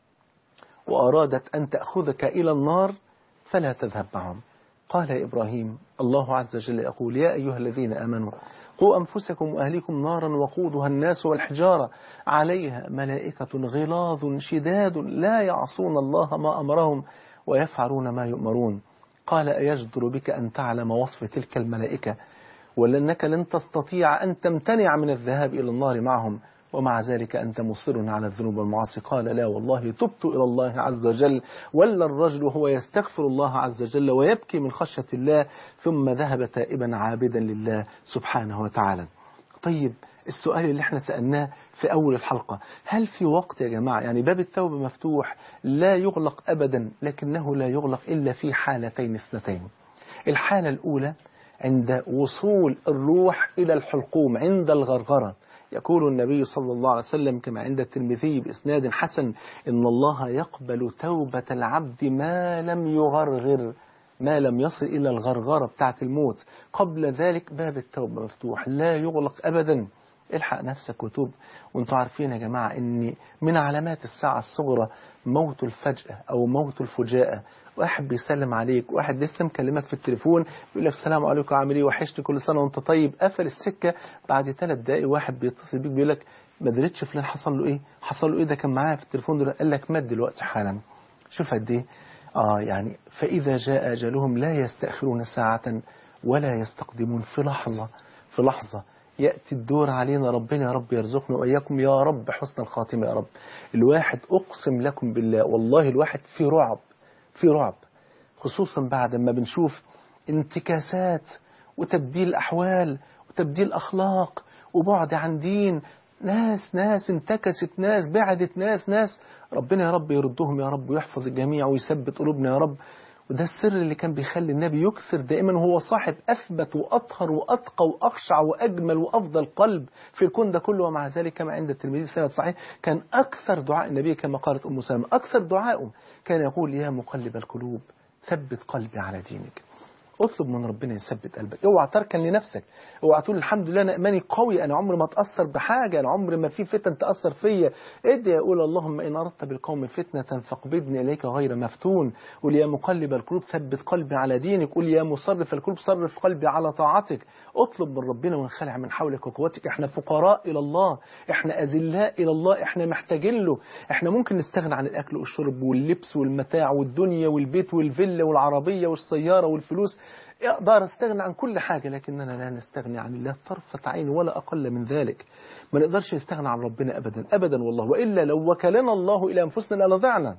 وأرادت أن تأخذك إلى النار فلا تذهب معهم قال يا إبراهيم الله عز وجل يقول يا أيها الذين آمنوا قوا أنفسكم وأهليكم نارا وقودها الناس والحجارة عليها ملائكة غلاظ شداد لا يعصون الله ما أمرهم ويفعلون ما يؤمرون قال أيجدر بك أن تعلم وصف تلك الملائكة ولأنك لن تستطيع أن تمتنع من الذهاب إلى النار معهم ومع ذلك أنت مصر على الذنوب والمعاصي قال لا والله تبت إلى الله عز وجل ولا الرجل وهو يستغفر الله عز وجل ويبكي من خشية الله ثم ذهب تائبا عابدا لله سبحانه وتعالى طيب السؤال اللي احنا سألناه في أول الحلقة هل في وقت يا جماعة يعني باب التوبة مفتوح لا يغلق أبدا لكنه لا يغلق إلا في حالتين اثنتين الحالة الأولى عند وصول الروح إلى الحلقوم عند الغرغرة يقول النبي صلى الله عليه وسلم كما عند الترمذي بإسناد حسن إن الله يقبل توبة العبد ما لم يغرغر ما لم يصل إلى الغرغرة بتاعة الموت قبل ذلك باب التوبة مفتوح لا يغلق أبدا الحق نفسك وتوب وانتوا عارفين يا جماعة ان من علامات الساعة الصغرى موت الفجأة او موت الفجاءة واحد بيسلم عليك واحد لسه مكلمك في التليفون بيقول لك السلام عليكم عامل ايه وحشت كل سنة وانت طيب قفل السكة بعد ثلاث دقايق واحد بيتصل بيك بيقول لك ما دريتش فلان حصل له ايه حصل له ايه ده كان معايا في التليفون دلوقتي قال لك مات دلوقتي حالا شوف قد ايه اه يعني فاذا جاء اجلهم لا يستأخرون ساعة ولا يستقدمون في لحظة في لحظة يأتي الدور علينا ربنا يا رب يرزقنا وإياكم يا رب حسن الخاتمة يا رب الواحد أقسم لكم بالله والله الواحد في رعب في رعب خصوصا بعد ما بنشوف انتكاسات وتبديل أحوال وتبديل أخلاق وبعد عن دين ناس ناس انتكست ناس بعدت ناس ناس ربنا يا رب يردهم يا رب ويحفظ الجميع ويثبت قلوبنا يا رب وده السر اللي كان بيخلي النبي يكثر دائما وهو صاحب أثبت وأطهر وأتقى وأخشع وأجمل وأفضل قلب في الكون ده كله ومع ذلك كما عند الترمذي سند صحيح كان أكثر دعاء النبي كما قالت أم سلمة أكثر دعائه كان يقول يا مقلب القلوب ثبت قلبي على دينك اطلب من ربنا يثبت قلبك اوعى تركن لنفسك اوعى تقول الحمد لله انا ايماني قوي انا عمري ما اتاثر بحاجه انا عمري ما في فتن تاثر فيا ادعي يقول اللهم ان اردت بالقوم فتنه فاقبضني اليك غير مفتون قل يا مقلب القلوب ثبت قلبي على دينك قل يا مصرف القلوب صرف قلبي على طاعتك اطلب من ربنا وانخلع من حولك وقوتك احنا فقراء الى الله احنا اذلاء الى الله احنا محتاجين له احنا ممكن نستغنى عن الاكل والشرب واللبس والمتاع والدنيا والبيت والفيلا والعربيه والسياره والفلوس اقدر استغنى عن كل حاجة لكننا لا نستغني عن الله طرفة عين ولا أقل من ذلك ما نقدرش نستغنى عن ربنا أبدا أبدا والله وإلا لو وكلنا الله إلى أنفسنا لضعنا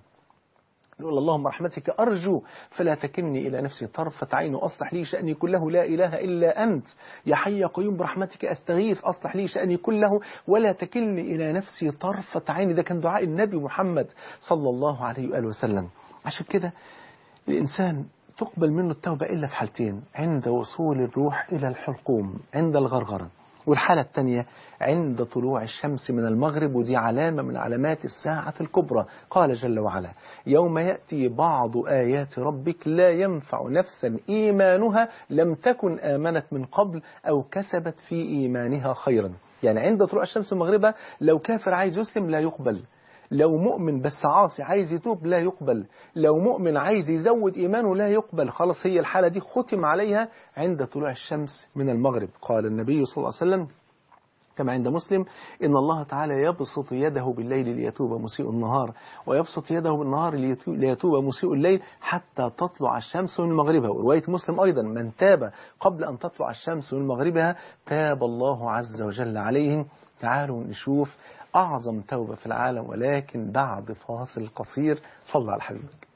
نقول اللهم رحمتك أرجو فلا تكلني إلى نفسي طرفة عين وأصلح لي شأني كله لا إله إلا أنت يا حي يا قيوم برحمتك أستغيث أصلح لي شأني كله ولا تكلني إلى نفسي طرفة عين ده كان دعاء النبي محمد صلى الله عليه وآله وسلم عشان كده الإنسان تقبل منه التوبة إلا في حالتين عند وصول الروح إلى الحلقوم عند الغرغرة والحالة الثانية عند طلوع الشمس من المغرب ودي علامة من علامات الساعة الكبرى قال جل وعلا يوم يأتي بعض آيات ربك لا ينفع نفسا إيمانها لم تكن آمنت من قبل أو كسبت في إيمانها خيرا يعني عند طلوع الشمس من مغربها لو كافر عايز يسلم لا يقبل لو مؤمن بس عاصي عايز يتوب لا يقبل لو مؤمن عايز يزود إيمانه لا يقبل خلاص هي الحالة دي ختم عليها عند طلوع الشمس من المغرب قال النبي صلى الله عليه وسلم كما عند مسلم إن الله تعالى يبسط يده بالليل ليتوب مسيء النهار ويبسط يده بالنهار ليتوب مسيء الليل حتى تطلع الشمس من مغربها ورواية مسلم أيضا من تاب قبل أن تطلع الشمس من مغربها تاب الله عز وجل عليه تعالوا نشوف أعظم توبة في العالم ولكن بعد فاصل قصير صلى على حبيبك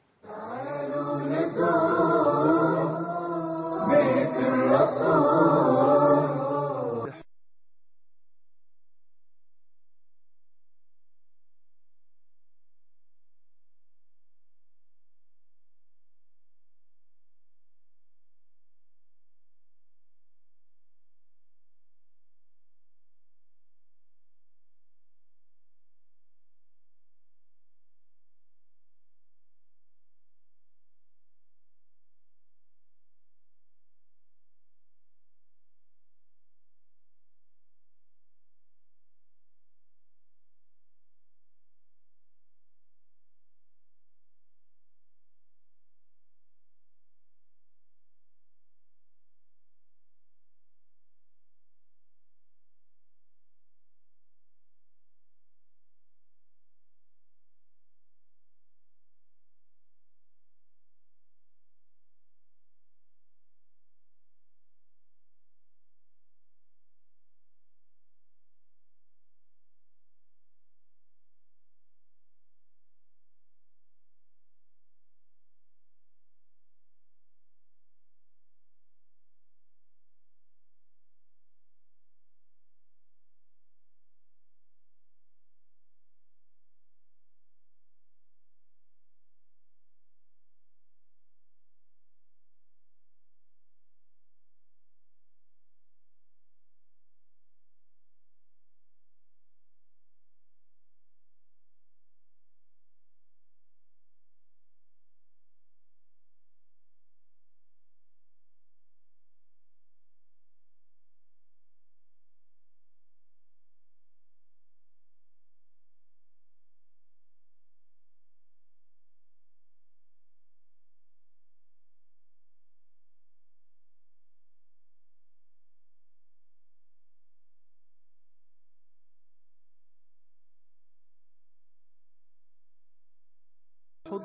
تعالوا نزور بيت الرسول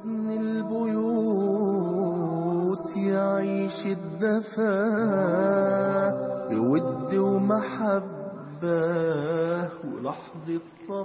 ابن البيوت يعيش الدفا بود ومحبة ولحظة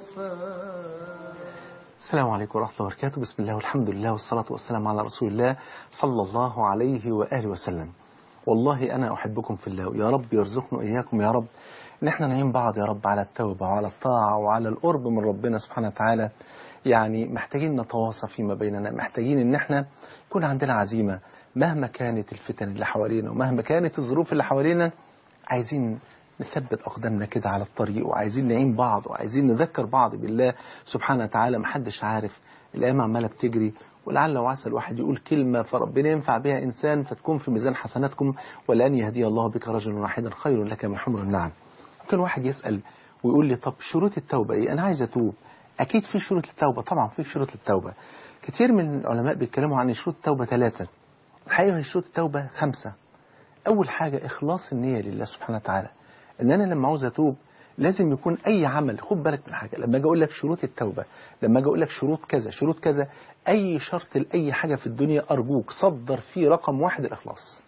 صفا السلام عليكم ورحمة الله وبركاته بسم الله والحمد لله والصلاة والسلام على رسول الله صلى الله عليه وآله وسلم والله أنا أحبكم في الله يا رب يرزقنا إياكم يا رب إن احنا نعين بعض يا رب على التوبة وعلى الطاعة وعلى القرب من ربنا سبحانه وتعالى يعني محتاجين نتواصى فيما بيننا محتاجين إن احنا يكون عندنا عزيمة مهما كانت الفتن اللي حوالينا ومهما كانت الظروف اللي حوالينا عايزين نثبت أقدامنا كده على الطريق وعايزين نعين بعض وعايزين نذكر بعض بالله سبحانه وتعالى محدش عارف الأيام عمالة بتجري ولعل وعسى الواحد يقول كلمة فربنا ينفع بها إنسان فتكون في ميزان حسناتكم ولأن يهدي الله بك رجلا واحدا خير لك من حمر النعم ممكن واحد يسأل ويقول لي طب شروط التوبة إيه أنا عايز أتوب أكيد في شروط للتوبة طبعا في شروط للتوبة كتير من العلماء بيتكلموا عن شروط التوبة ثلاثة الحقيقة شروط التوبة خمسة أول حاجة إخلاص النية لله سبحانه وتعالى ان انا لما عاوز اتوب لازم يكون اي عمل خد بالك من حاجه لما اجي اقول لك شروط التوبه لما اجي اقول لك شروط كذا شروط كذا اي شرط لاي حاجه في الدنيا ارجوك صدر فيه رقم واحد الاخلاص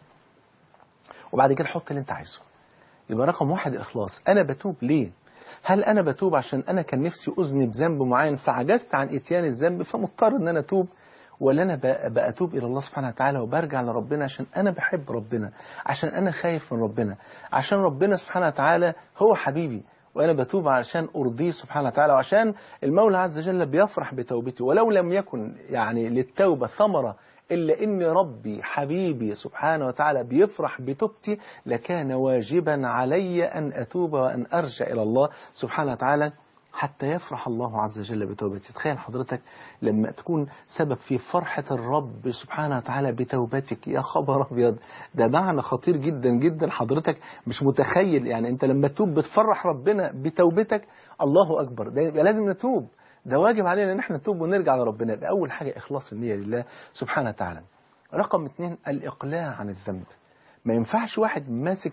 وبعد كده حط اللي انت عايزه يبقى رقم واحد الاخلاص انا بتوب ليه هل انا بتوب عشان انا كان نفسي اذنب ذنب معين فعجزت عن اتيان الذنب فمضطر ان انا اتوب ولا انا بأتوب الى الله سبحانه وتعالى وبرجع لربنا عشان انا بحب ربنا عشان انا خايف من ربنا عشان ربنا سبحانه وتعالى هو حبيبي وانا بتوب عشان ارضيه سبحانه وتعالى وعشان المولى عز وجل بيفرح بتوبتي ولو لم يكن يعني للتوبه ثمره إلا إن ربي حبيبي سبحانه وتعالى بيفرح بتوبتي لكان واجبا علي أن أتوب وأن أرجع إلى الله سبحانه وتعالى حتى يفرح الله عز وجل بتوبتي تخيل حضرتك لما تكون سبب في فرحة الرب سبحانه وتعالى بتوبتك يا خبر أبيض ده معنى خطير جدا جدا حضرتك مش متخيل يعني أنت لما تتوب بتفرح ربنا بتوبتك الله أكبر ده يبقى لازم نتوب ده واجب علينا ان احنا نتوب ونرجع لربنا ده اول حاجه اخلاص النيه لله سبحانه وتعالى رقم اثنين الاقلاع عن الذنب ما ينفعش واحد ماسك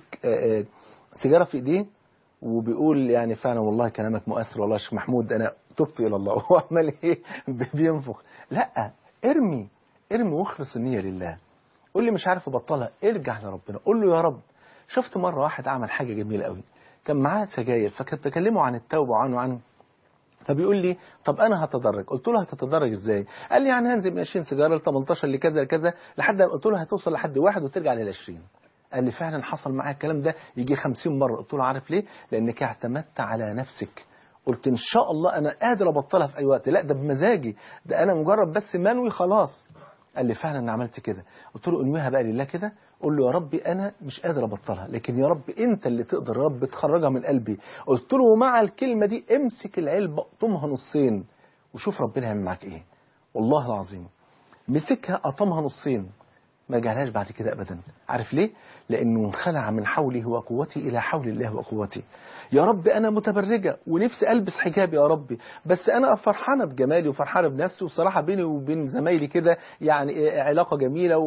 سيجاره في ايديه وبيقول يعني فعلا والله كلامك مؤثر والله يا شيخ محمود انا تبت الى الله وهو عمال ايه بينفخ لا ارمي ارمي واخلص النيه لله قول لي مش عارف ابطلها ارجع لربنا قول له يا رب شفت مره واحد عمل حاجه جميله قوي كان معاه سجاير فكنت بكلمه عن التوبه وعنه عن فبيقول لي طب انا هتدرج قلت له هتتدرج ازاي قال لي يعني هنزل من 20 سيجاره ل 18 لكذا لكذا لحد قلت له هتوصل لحد واحد وترجع لل 20 قال لي فعلا حصل معايا الكلام ده يجي 50 مره قلت له عارف ليه لانك اعتمدت على نفسك قلت ان شاء الله انا قادر ابطلها في اي وقت لا ده بمزاجي ده انا مجرد بس منوي خلاص قال لي فعلا انا عملت كده قلت له انويها بقى لله كده قول له يا ربي انا مش قادر ابطلها لكن يا رب انت اللي تقدر يا رب تخرجها من قلبي قلت له ومع الكلمه دي امسك العلبه اقطمها نصين وشوف ربنا هيعمل معاك ايه والله العظيم مسكها قطمها نصين ما رجعلهاش بعد كده ابدا عارف ليه لانه انخلع من حوله وقوتي الى حول الله وقوتي يا رب انا متبرجه ونفسي البس حجاب يا ربي بس انا فرحانه بجمالي وفرحانه بنفسي وصراحه بيني وبين زمايلي كده يعني علاقه جميله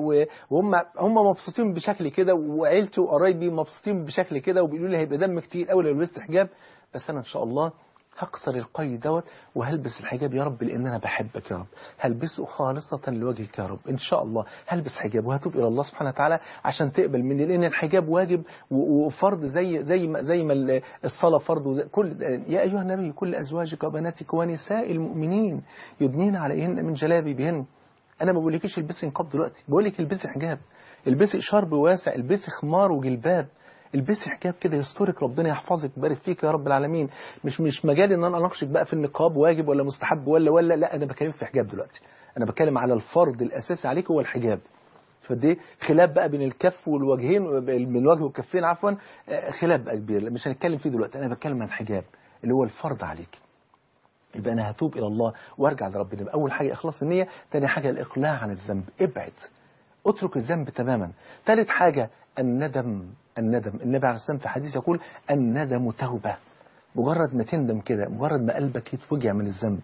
وهم هم مبسوطين بشكل كده وعيلتي وقرايبي مبسوطين بشكل كده وبيقولوا لي هيبقى دمك كتير قوي لو لبست حجاب بس انا ان شاء الله هكسر القيد دوت وهلبس الحجاب يا رب لان انا بحبك يا رب هلبسه خالصة لوجهك يا رب ان شاء الله هلبس حجاب وهتوب الى الله سبحانه وتعالى عشان تقبل مني لان الحجاب واجب وفرض زي زي ما زي ما الصلاه فرض وزي كل يا ايها النبي كل ازواجك وبناتك ونساء المؤمنين يدنين عليهن من جلابيبهن انا ما بقولكيش البسي نقاب دلوقتي بقول لك البسي حجاب البسي شرب واسع البسي خمار وجلباب البسي حجاب كده يسترك ربنا يحفظك ويبارك فيك يا رب العالمين مش مش مجالي ان انا اناقشك بقى في النقاب واجب ولا مستحب ولا ولا لا انا بكلم في حجاب دلوقتي انا بتكلم على الفرض الاساسي عليك هو الحجاب فدي خلاف بقى بين الكف والوجهين من الوجه والكفين عفوا خلاف بقى كبير مش هنتكلم فيه دلوقتي انا بتكلم عن الحجاب اللي هو الفرض عليك يبقى انا هتوب الى الله وارجع لربنا يبقى اول حاجه اخلاص النيه ثاني حاجه الاقلاع عن الذنب ابعد اترك الذنب تماما ثالث حاجه الندم الندم النبي عليه السلام في حديث يقول الندم توبة مجرد ما تندم كده مجرد ما قلبك يتوجع من الذنب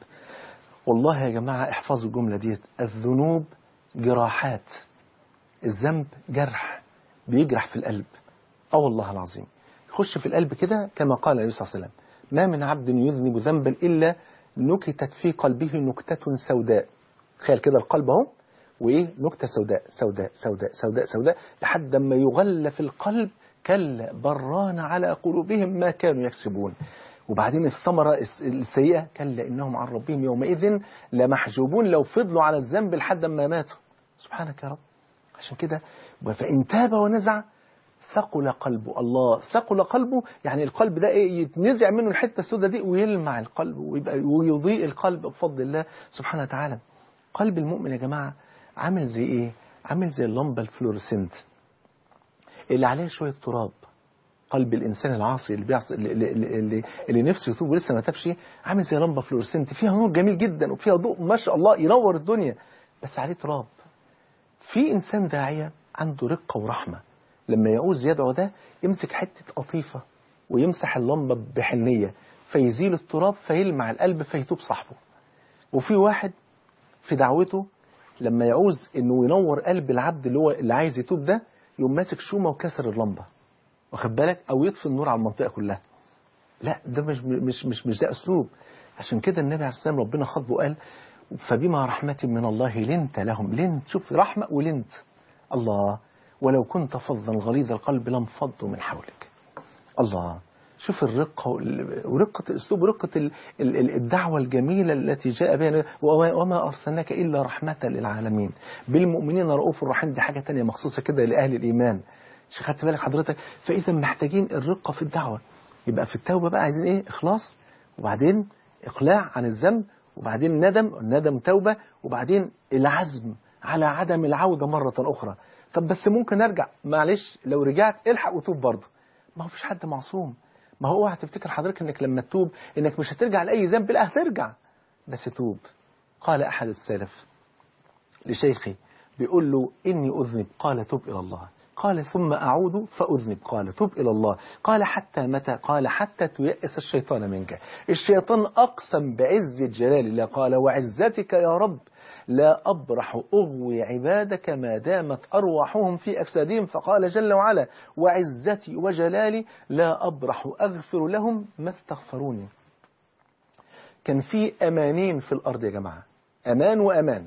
والله يا جماعة احفظوا الجملة ديت الذنوب جراحات الذنب جرح بيجرح في القلب اه والله العظيم يخش في القلب كده كما قال النبي صلى الله عليه وسلم ما من عبد يذنب ذنبا إلا نكتت في قلبه نكتة سوداء تخيل كده القلب اهو وايه نكته سوداء سوداء سوداء سوداء سوداء لحد ما يغلف القلب كلا بران على قلوبهم ما كانوا يكسبون وبعدين الثمرة الس- السيئة كلا إنهم عن ربهم يومئذ لمحجوبون لو فضلوا على الذنب لحد ما ماتوا سبحانك يا رب عشان كده فإن تاب ونزع ثقل قلبه الله ثقل قلبه يعني القلب ده ايه يتنزع منه الحته السوداء دي ويلمع القلب ويبقى ويضيء القلب بفضل الله سبحانه وتعالى قلب المؤمن يا جماعه عامل زي ايه عامل زي اللمبه الفلورسنت اللي عليها شويه تراب قلب الانسان العاصي اللي بيعصي اللي, اللي, اللي, اللي نفسه يتوب ولسه ما تابش عامل زي لمبه فلورسنت فيها نور جميل جدا وفيها ضوء ما شاء الله ينور الدنيا بس عليه تراب في انسان داعيه عنده رقه ورحمه لما يعوز يدعو ده يمسك حته قطيفه ويمسح اللمبه بحنيه فيزيل التراب فيلمع القلب فيتوب صاحبه وفي واحد في دعوته لما يعوز انه ينور قلب العبد اللي هو اللي عايز يتوب ده يقوم ماسك شومه وكسر اللمبه واخد بالك او يطفي النور على المنطقه كلها لا ده مش مش مش مش ده اسلوب عشان كده النبي عليه الصلاه والسلام ربنا خاطبه وقال فبما رحمة من الله لنت لهم لنت شوف رحمة ولنت الله ولو كنت فظا غليظ القلب لانفضوا من حولك الله شوف الرقة وال- ورقة الأسلوب ورقة ال- ال- ال- الدعوة الجميلة التي جاء بها وما وما أرسلناك إلا رحمة للعالمين بالمؤمنين رؤوف رحيم دي حاجة تانية مخصوصة كده لأهل الإيمان مش خدت بالك حضرتك فإذا محتاجين الرقة في الدعوة يبقى في التوبة بقى عايزين إيه إخلاص وبعدين إقلاع عن الذنب وبعدين ندم الندم توبة وبعدين العزم على عدم العودة مرة أخرى طب بس ممكن أرجع معلش لو رجعت الحق وتوب برضه ما هو فيش حد معصوم ما هو اوعى تفتكر حضرتك انك لما تتوب انك مش هترجع لاي ذنب لا هترجع بس توب قال احد السلف لشيخي بيقول له اني اذنب قال توب الى الله قال ثم اعود فاذنب قال توب الى الله قال حتى متى قال حتى تيأس الشيطان منك الشيطان اقسم بعزة جلال الله قال وعزتك يا رب لا أبرح أغوي عبادك ما دامت أرواحهم في أجسادهم فقال جل وعلا وعزتي وجلالي لا أبرح أغفر لهم ما استغفروني كان في أمانين في الأرض يا جماعة أمان وأمان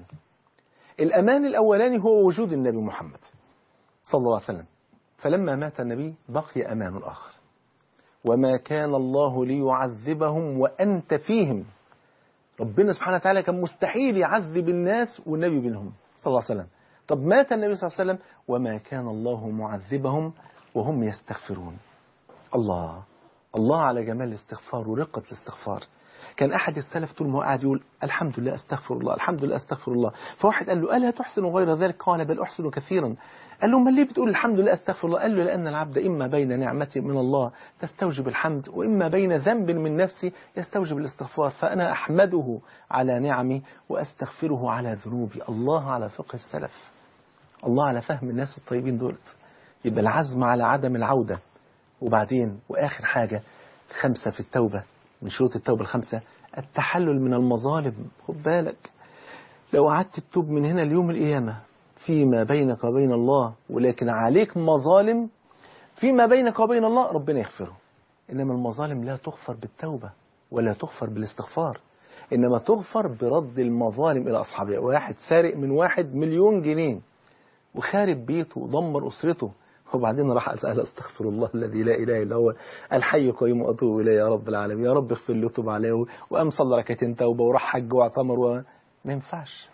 الأمان الأولاني هو وجود النبي محمد صلى الله عليه وسلم فلما مات النبي بقي أمان آخر وما كان الله ليعذبهم وأنت فيهم ربنا سبحانه وتعالى كان مستحيل يعذب الناس والنبي بينهم صلى الله عليه وسلم طب مات النبي صلى الله عليه وسلم وما كان الله معذبهم وهم يستغفرون الله الله على جمال الاستغفار ورقة الاستغفار كان أحد السلف طول ما هو قاعد يقول الحمد لله أستغفر الله الحمد لله أستغفر الله فواحد قال له ألا تحسن غير ذلك قال بل أحسن كثيرا قال له ما ليه بتقول الحمد لله أستغفر الله قال له لأن العبد إما بين نعمة من الله تستوجب الحمد وإما بين ذنب من نفسي يستوجب الاستغفار فأنا أحمده على نعمي وأستغفره على ذنوبي الله على فقه السلف الله على فهم الناس الطيبين دولت يبقى العزم على عدم العودة وبعدين وآخر حاجة خمسة في التوبة من شروط التوبة الخمسة التحلل من المظالم خد بالك لو قعدت تتوب من هنا ليوم القيامة فيما بينك وبين الله ولكن عليك مظالم فيما بينك وبين الله ربنا يغفره إنما المظالم لا تغفر بالتوبة ولا تغفر بالاستغفار إنما تغفر برد المظالم إلى أصحابها واحد سارق من واحد مليون جنيه وخارب بيته ودمر أسرته وبعدين راح أسأل أستغفر الله الذي لا إله إلا هو الحي القيوم وأتوب إليه يا رب العالمين يا رب اغفر له وتوب عليه وقام صلى ركعتين توبة وراح حج واعتمر و... ما ينفعش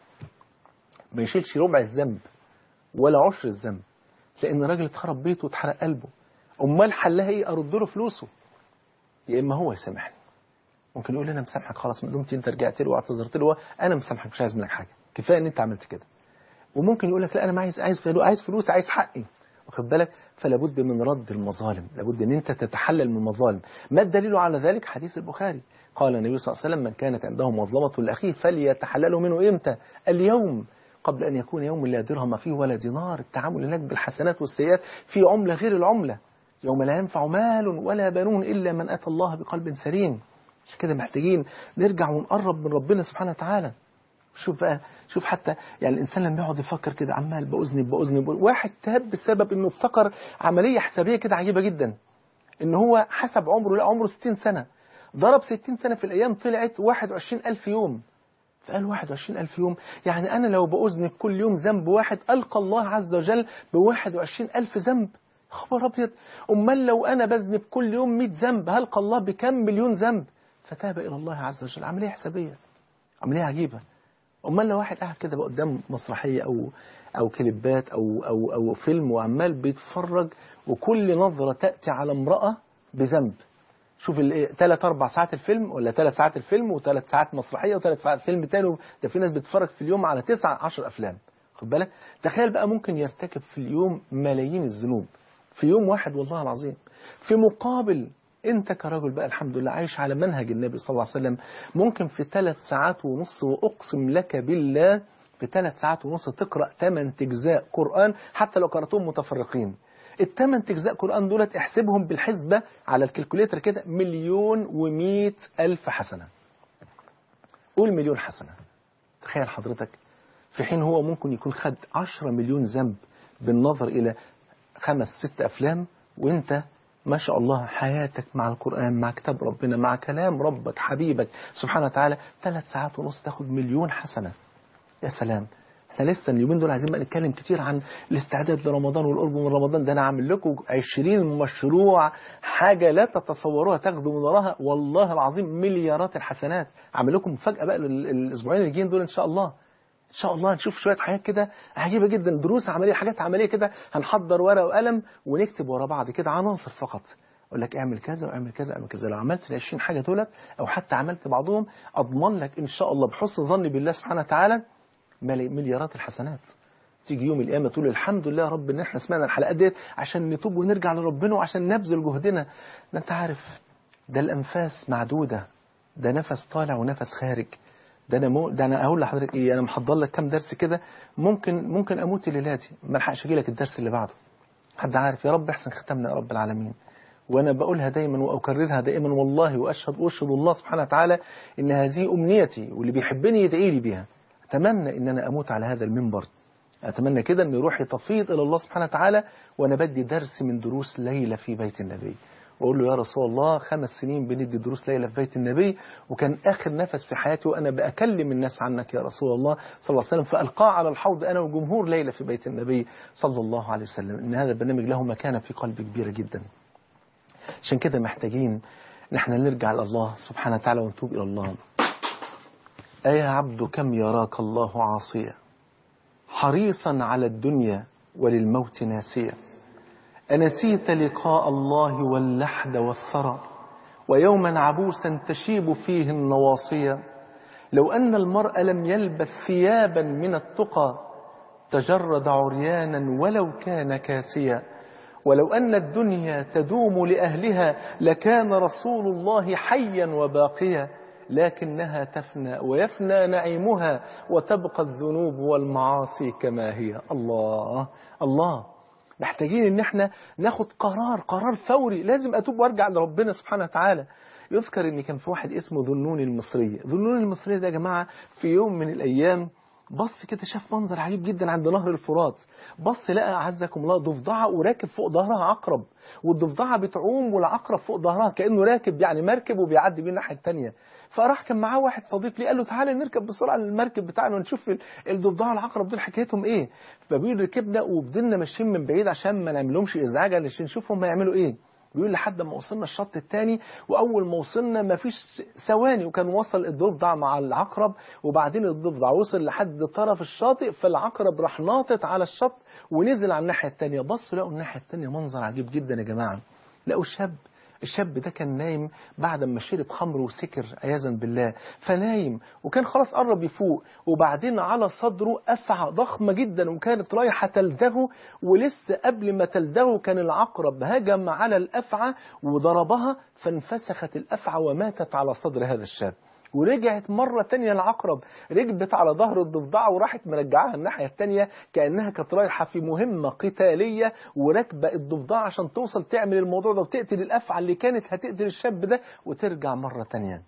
ما يشيلش ربع الذنب ولا عشر الذنب لأن راجل اتخرب بيته واتحرق قلبه أمال حلها إيه أرد له فلوسه يا إما هو يسامحني ممكن يقول لي أنا مسامحك خلاص ما دمت أنت رجعت له واعتذرت له أنا مسامحك مش عايز منك حاجة كفاية إن أنت عملت كده وممكن يقول لك لا أنا ما عايز عايز فلوس عايز فلوس عايز حقي واخد بالك فلا بد من رد المظالم لابد ان انت تتحلل من المظالم ما الدليل على ذلك حديث البخاري قال النبي صلى الله عليه وسلم من كانت عنده مظلمة لأخيه فليتحلله منه إمتى اليوم قبل أن يكون يوم لا درهم فيه ولا دينار التعامل هناك بالحسنات والسيئات في عملة غير العملة يوم لا ينفع مال ولا بنون إلا من أتى الله بقلب سليم مش كده محتاجين نرجع ونقرب من ربنا سبحانه وتعالى شوف بقى شوف حتى يعني الانسان لما يقعد يفكر كده عمال باذنب باذنب واحد تاب بسبب انه افتكر عمليه حسابيه كده عجيبه جدا ان هو حسب عمره لا عمره 60 سنه ضرب 60 سنه في الايام طلعت 21000 يوم فقال 21 ألف يوم يعني أنا لو بأذنب كل يوم ذنب واحد ألقى الله عز وجل ب 21 ألف ذنب خبر أبيض أمال لو أنا بذنب كل يوم 100 ذنب هلقى الله بكم مليون ذنب فتاب إلى الله عز وجل عملية حسابية عملية عجيبة أمال لو واحد قاعد كده قدام مسرحية أو أو كليبات أو أو أو فيلم وعمال بيتفرج وكل نظرة تأتي على امرأة بذنب شوف ثلاث أربع ساعات الفيلم ولا ثلاث ساعات الفيلم وثلاث ساعات مسرحية وثلاث ساعات فيلم تاني ده في ناس بتتفرج في اليوم على تسع عشر أفلام خد بالك تخيل بقى ممكن يرتكب في اليوم ملايين الذنوب في يوم واحد والله العظيم في مقابل انت كرجل بقى الحمد لله عايش على منهج النبي صلى الله عليه وسلم ممكن في ثلاث ساعات ونص واقسم لك بالله في ثلاث ساعات ونص تقرا ثمان اجزاء قران حتى لو قراتهم متفرقين الثمان اجزاء قران دولت احسبهم بالحسبه على الكالكوليتر كده مليون ومئة الف حسنه قول مليون حسنه تخيل حضرتك في حين هو ممكن يكون خد 10 مليون ذنب بالنظر الى خمس ست افلام وانت ما شاء الله حياتك مع القرآن مع كتاب ربنا مع كلام ربك حبيبك سبحانه وتعالى ثلاث ساعات ونص تاخد مليون حسنة يا سلام احنا لسه اليومين دول عايزين بقى نتكلم كتير عن الاستعداد لرمضان والقرب من رمضان ده انا عامل لكم 20 مشروع حاجه لا تتصوروها تاخدوا من وراها والله العظيم مليارات الحسنات عامل لكم مفاجاه بقى الاسبوعين اللي جايين دول ان شاء الله ان شاء الله هنشوف شويه حاجات كده عجيبه جدا دروس عمليه حاجات عمليه كده هنحضر ورقه وقلم ونكتب ورا بعض كده عناصر فقط اقول لك اعمل كذا واعمل كذا واعمل كذا لو عملت ال 20 حاجه دولت او حتى عملت بعضهم اضمن لك ان شاء الله بحسن ظني بالله سبحانه وتعالى مليارات الحسنات تيجي يوم القيامة تقول الحمد لله رب ان احنا سمعنا الحلقات ديت عشان نتوب ونرجع لربنا وعشان نبذل جهدنا ده انت عارف ده الانفاس معدودة ده نفس طالع ونفس خارج ده انا مو ده انا اقول لحضرتك ايه انا محضر لك كام درس كده ممكن ممكن اموت الليله دي ما الحقش اجي لك الدرس اللي بعده حد عارف يا رب احسن ختمنا يا رب العالمين وانا بقولها دايما واكررها دائما والله واشهد اشهد الله سبحانه وتعالى ان هذه امنيتي واللي بيحبني يدعي لي بيها اتمنى ان انا اموت على هذا المنبر اتمنى كده ان روحي تفيض الى الله سبحانه وتعالى وانا بدي درس من دروس ليله في بيت النبي واقول له يا رسول الله خمس سنين بندي دروس ليله في بيت النبي وكان اخر نفس في حياتي وانا باكلم الناس عنك يا رسول الله صلى الله عليه وسلم فالقاه على الحوض انا وجمهور ليله في بيت النبي صلى الله عليه وسلم ان هذا البرنامج له مكانه في قلبي كبيره جدا عشان كده محتاجين ان احنا نرجع لله سبحانه وتعالى ونتوب الى الله أيا عبد كم يراك الله عاصيا حريصا على الدنيا وللموت ناسيا أنسيت لقاء الله واللحد والثرى ويوما عبوسا تشيب فيه النواصيا لو أن المرء لم يلبث ثيابا من التقى تجرد عريانا ولو كان كاسيا ولو أن الدنيا تدوم لأهلها لكان رسول الله حيا وباقيا لكنها تفنى ويفنى نعيمها وتبقى الذنوب والمعاصي كما هي الله الله محتاجين ان احنا ناخد قرار قرار فوري لازم اتوب وارجع لربنا سبحانه وتعالى يذكر ان كان في واحد اسمه ذنون المصري ذنون المصري ده يا جماعه في يوم من الايام بص كده شاف منظر عجيب جدا عند نهر الفرات بص لقى اعزكم الله ضفدعه وراكب فوق ظهرها عقرب والضفدعه بتعوم والعقرب فوق ظهرها كانه راكب يعني مركب وبيعدي بيه الناحيه الثانيه فراح كان معاه واحد صديق ليه قال له تعالى نركب بسرعه المركب بتاعنا ونشوف الضفدعه والعقرب دول حكايتهم ايه فبيقول ركبنا وفضلنا ماشيين من بعيد عشان ما نعملهمش ازعاج علشان نشوف هم هيعملوا ايه بيقول لحد ما وصلنا الشط الثاني واول ما وصلنا ما فيش ثواني وكان وصل الضفدع مع العقرب وبعدين الضفدع وصل لحد طرف الشاطئ فالعقرب راح ناطط على الشط ونزل على الناحيه الثانيه بصوا لقوا الناحيه الثانيه منظر عجيب جدا يا جماعه لقوا شاب الشاب ده كان نايم بعد ما شرب خمر وسكر عياذا بالله فنايم وكان خلاص قرب يفوق وبعدين على صدره أفعى ضخمة جدا وكانت رايحة تلدغه ولسه قبل ما تلدغه كان العقرب هجم على الأفعى وضربها فانفسخت الأفعى وماتت على صدر هذا الشاب ورجعت مرة تانية العقرب ركبت على ظهر الضفدعة وراحت مرجعاها الناحية التانية كأنها كانت رايحة في مهمة قتالية وراكبة الضفدعة عشان توصل تعمل الموضوع ده وتقتل الأفعى اللي كانت هتقتل الشاب ده وترجع مرة تانية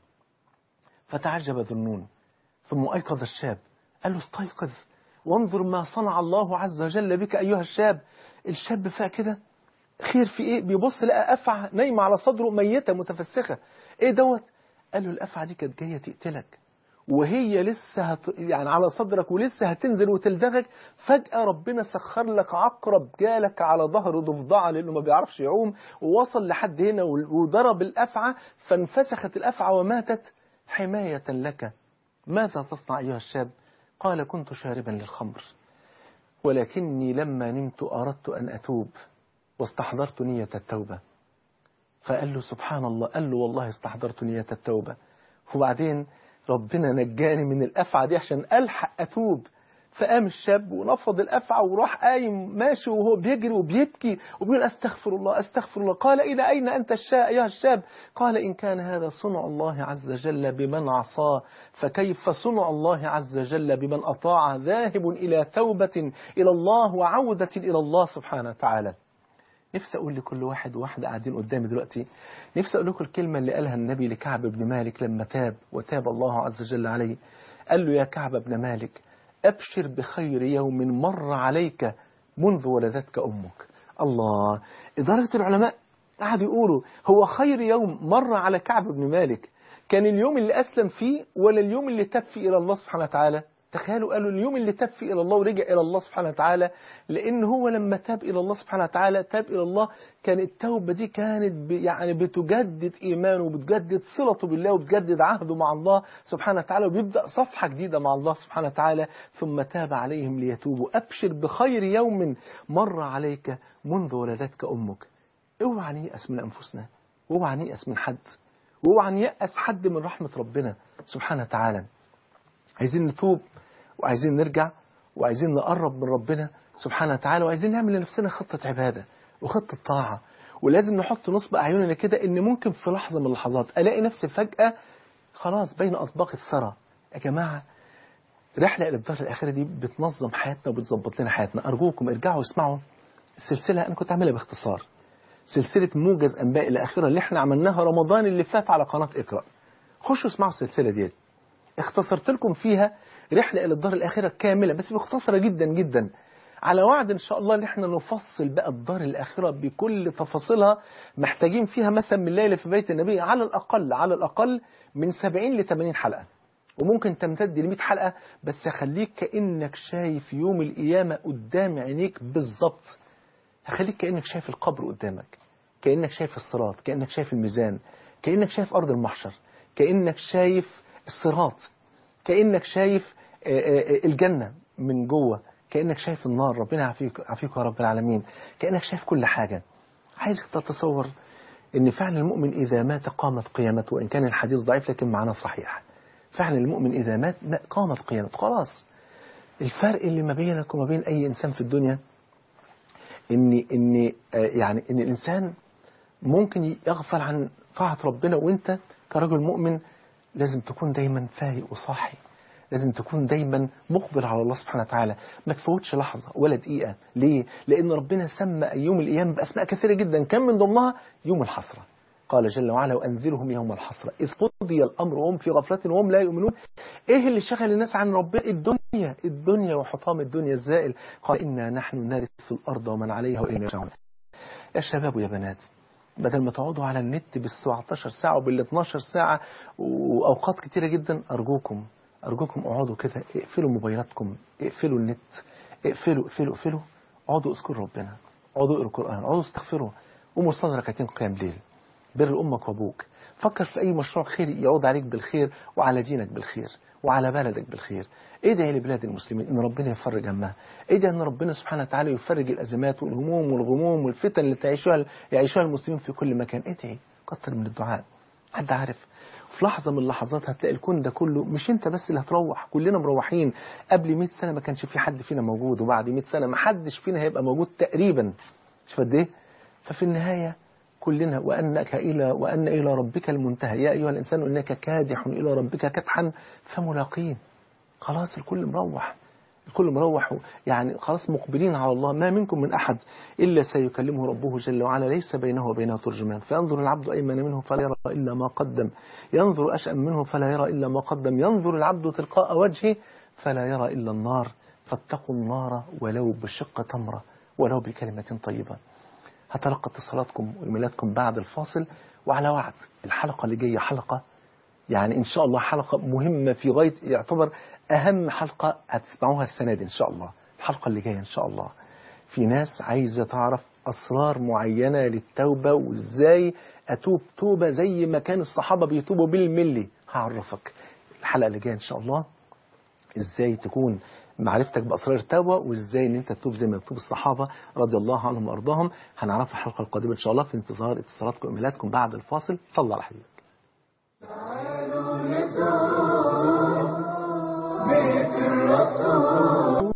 فتعجب ذنون ثم أيقظ الشاب قال له استيقظ وانظر ما صنع الله عز وجل بك أيها الشاب الشاب فاق كده خير في ايه بيبص لقى أفعى نايمة على صدره ميتة متفسخة ايه دوت قال له الأفعى دي كانت جاية تقتلك وهي لسه هت... يعني على صدرك ولسه هتنزل وتلدغك فجأة ربنا سخر لك عقرب جالك على ظهر ضفدعة لأنه ما بيعرفش يعوم ووصل لحد هنا وضرب الأفعى فانفسخت الأفعى وماتت حماية لك ماذا تصنع أيها الشاب قال كنت شاربا للخمر ولكني لما نمت أردت أن أتوب واستحضرت نية التوبة فقال له سبحان الله قال له والله استحضرت نية التوبة وبعدين ربنا نجاني من الأفعى دي عشان ألحق أتوب فقام الشاب ونفض الأفعى وراح قايم ماشي وهو بيجري وبيبكي وبيقول أستغفر الله أستغفر الله قال إلى أين أنت الشاب أيها الشاب قال إن كان هذا صنع الله عز وجل بمن عصاه فكيف صنع الله عز وجل بمن أطاع ذاهب إلى توبة إلى الله وعودة إلى الله سبحانه وتعالى نفسي أقول لكل واحد وواحدة قاعدين قدامي دلوقتي نفسي أقول لكم الكلمة اللي قالها النبي لكعب بن مالك لما تاب وتاب الله عز وجل عليه قال له يا كعب بن مالك أبشر بخير يوم مر عليك منذ ولدتك أمك الله إدارة العلماء قعدوا يقولوا هو خير يوم مر على كعب بن مالك كان اليوم اللي أسلم فيه ولا اليوم اللي تاب فيه إلى الله سبحانه وتعالى تخيلوا قالوا اليوم اللي تاب فيه إلى الله ورجع إلى الله سبحانه وتعالى لأن هو لما تاب إلى الله سبحانه وتعالى تاب إلى الله كان التوبة دي كانت يعني بتجدد إيمانه وبتجدد صلته بالله وبتجدد عهده مع الله سبحانه وتعالى وبيبدأ صفحة جديدة مع الله سبحانه وتعالى ثم تاب عليهم ليتوبوا أبشر بخير يوم مر عليك منذ ولدتك أمك اوعى نيأس من أنفسنا واوعى نيأس من حد واوعى نيأس حد من رحمة ربنا سبحانه وتعالى عايزين نتوب وعايزين نرجع وعايزين نقرب من ربنا سبحانه وتعالى وعايزين نعمل لنفسنا خطة عبادة وخطة طاعة ولازم نحط نصب أعيننا كده إن ممكن في لحظة من اللحظات ألاقي نفسي فجأة خلاص بين أطباق الثرى يا جماعة رحلة إلى الدار الآخرة دي بتنظم حياتنا وبتظبط لنا حياتنا أرجوكم ارجعوا واسمعوا السلسلة أنا كنت عاملها باختصار سلسلة موجز أنباء الآخرة اللي احنا عملناها رمضان اللي فات على قناة اقرأ خشوا اسمعوا السلسلة ديت اختصرت لكم فيها رحلة إلى الدار الآخرة كاملة بس مختصرة جدا جدا على وعد إن شاء الله إن احنا نفصل بقى الدار الآخرة بكل تفاصيلها محتاجين فيها مثلا من ليلة في بيت النبي على الأقل على الأقل من 70 ل 80 حلقة وممكن تمتد ل 100 حلقة بس خليك كأنك شايف يوم القيامة قدام عينيك بالظبط هخليك كأنك شايف القبر قدامك كأنك شايف الصراط كأنك شايف الميزان كأنك شايف أرض المحشر كأنك شايف الصراط كأنك شايف الجنة من جوه كأنك شايف النار ربنا يعافيك يعافيك يا رب العالمين كأنك شايف كل حاجة عايزك تتصور ان فعلا المؤمن إذا مات قامت قيامته وإن كان الحديث ضعيف لكن معناه صحيح فعلا المؤمن إذا مات قامت قيامته خلاص الفرق اللي ما بينك وما بين أي إنسان في الدنيا إن إن يعني إن الإنسان ممكن يغفل عن طاعة ربنا وأنت كرجل مؤمن لازم تكون دايما فايق وصاحي لازم تكون دايما مقبل على الله سبحانه وتعالى ما تفوتش لحظة ولا دقيقة ليه؟ لأن ربنا سمى يوم القيامة بأسماء كثيرة جدا كان من ضمنها يوم الحسرة قال جل وعلا وأنذرهم يوم الحسرة إذ قضي الأمر وهم في غفلة وهم لا يؤمنون إيه اللي شغل الناس عن ربنا الدنيا الدنيا وحطام الدنيا الزائل قال إنا نحن نرث الأرض ومن عليها وإلينا يرجعون يا شباب ويا بنات بدل ما تقعدوا على النت بال 17 ساعة وبال 12 ساعة وأوقات كتيرة جدا أرجوكم أرجوكم اقعدوا كده اقفلوا موبايلاتكم اقفلوا النت اقفلوا اقفلوا اقفلوا اقعدوا اذكروا ربنا اقعدوا اقروا القرآن اقعدوا استغفروا قوموا صلوا ركعتين قيام ليل بر أمك وأبوك فكر في أي مشروع خيري يعود عليك بالخير وعلى دينك بالخير وعلى بلدك بالخير ادعي لبلاد المسلمين ان ربنا يفرج همها ادعي ان ربنا سبحانه وتعالى يفرج الازمات والهموم والغموم والفتن اللي تعيشوها يعيشوها المسلمين في كل مكان ادعي كتر من الدعاء حد عارف في لحظة من اللحظات هتلاقي الكون ده كله مش انت بس اللي هتروح كلنا مروحين قبل 100 سنة ما كانش في حد فينا موجود وبعد 100 سنة ما حدش فينا هيبقى موجود تقريبا شوف قد ايه ففي النهاية كلنا وأنك إلى وأن إلى ربك المنتهى يا أيها الإنسان إنك كادح إلى ربك كدحا فملاقين خلاص الكل مروح الكل مروح يعني خلاص مقبلين على الله ما منكم من أحد إلا سيكلمه ربه جل وعلا ليس بينه وبينه ترجمان فينظر العبد أيمن منه فلا يرى إلا ما قدم ينظر أشأم منه فلا يرى إلا ما قدم ينظر العبد تلقاء وجهه فلا يرى إلا النار فاتقوا النار ولو بشق تمرة ولو بكلمة طيبة هتلقى اتصالاتكم وإيميلاتكم بعد الفاصل وعلى وعد الحلقة اللي جاية حلقة يعني إن شاء الله حلقة مهمة في غاية يعتبر أهم حلقة هتسمعوها السنة دي إن شاء الله الحلقة اللي جاية إن شاء الله في ناس عايزة تعرف أسرار معينة للتوبة وإزاي أتوب توبة زي ما كان الصحابة بيتوبوا بالملي هعرفك الحلقة اللي جاية إن شاء الله إزاي تكون معرفتك بأسرار التوبة وإزاي إن أنت تتوب زي ما يتوب الصحابة رضي الله عنهم وأرضاهم هنعرفها الحلقة القادمة إن شاء الله في انتظار اتصالاتكم وإيميلاتكم بعد الفاصل صلى على حبيبك بيت الرسول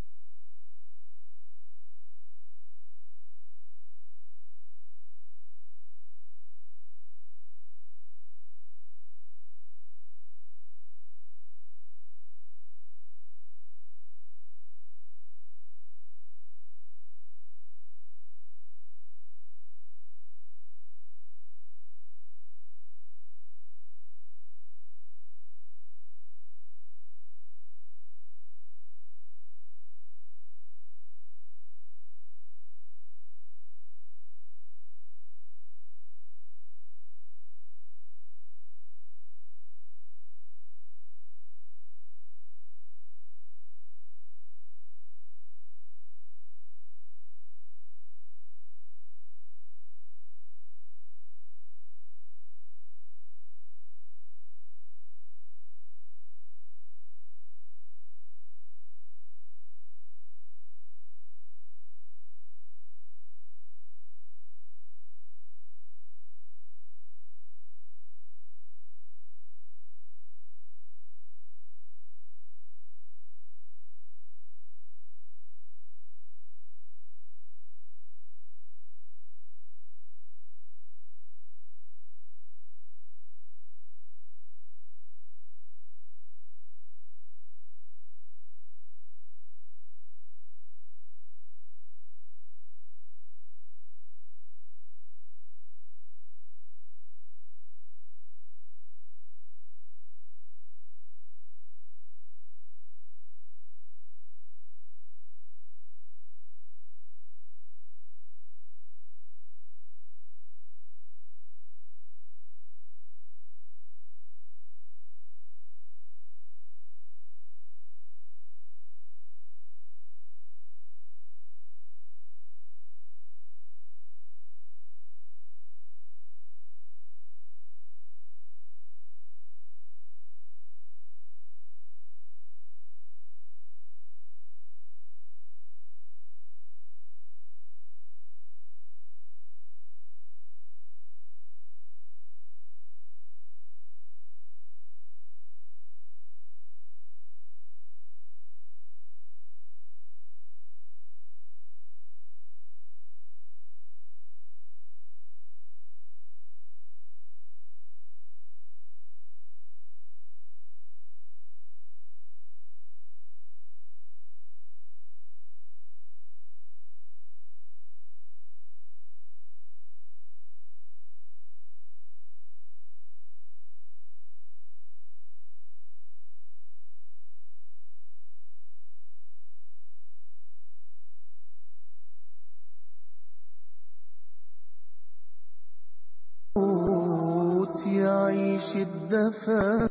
يعيش الدفا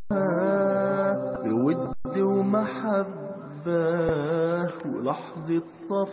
بود ومحبة ولحظة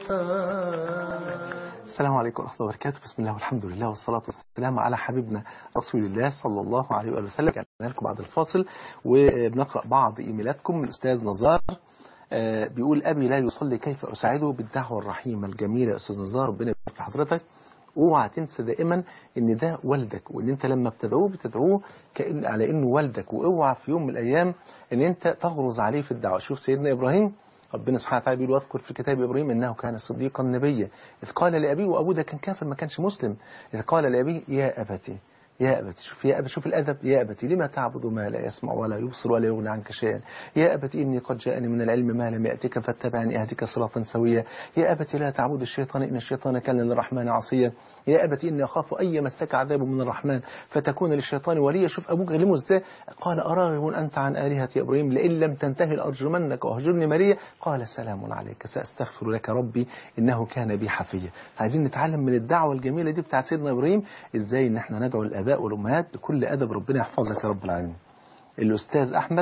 صفا السلام عليكم ورحمة الله وبركاته بسم الله والحمد لله والصلاة والسلام على حبيبنا رسول الله صلى الله عليه وآله وسلم كان لكم بعد الفاصل وبنقرأ بعض إيميلاتكم من الأستاذ نزار آه، بيقول أبي لا يصلي كيف أساعده بالدعوة الرحيمة الجميلة يا أستاذ نزار ربنا يبارك في حضرتك اوعى تنسى دائما ان ده والدك وان انت لما بتدعوه بتدعوه كأن على انه والدك واوعى في يوم من الايام ان انت تغرز عليه في الدعوه شوف سيدنا ابراهيم ربنا سبحانه وتعالى بيقول واذكر في كتاب ابراهيم انه كان صديقا نبيا اذ قال لابيه وابوه ده كان كافر ما كانش مسلم اذ قال لابيه يا ابتي يا أبتي شوف يا أبتي شوف الأدب يا أبتي لما تعبد ما لا يسمع ولا يبصر ولا يغني عنك شيئا يا أبتي إني قد جاءني من العلم ما لم يأتك فاتبعني أهدك صراطا سويا يا أبتي لا تعبد الشيطان إن الشيطان كان للرحمن عصيا يا أبتي إني أخاف أن يمسك عذاب من الرحمن فتكون للشيطان وليا شوف أبوك كلمه إزاي قال أراغب أنت عن آلهة يا إبراهيم لئن لم تنتهي لأرجمنك وأهجرني مليا قال سلام عليك سأستغفر لك ربي إنه كان بي حفيا عايزين نتعلم من الدعوة الجميلة دي بتاعت سيدنا إبراهيم إزاي إن إحنا ندعو الآباء والأمهات بكل أدب ربنا يحفظك يا رب العالمين الأستاذ أحمد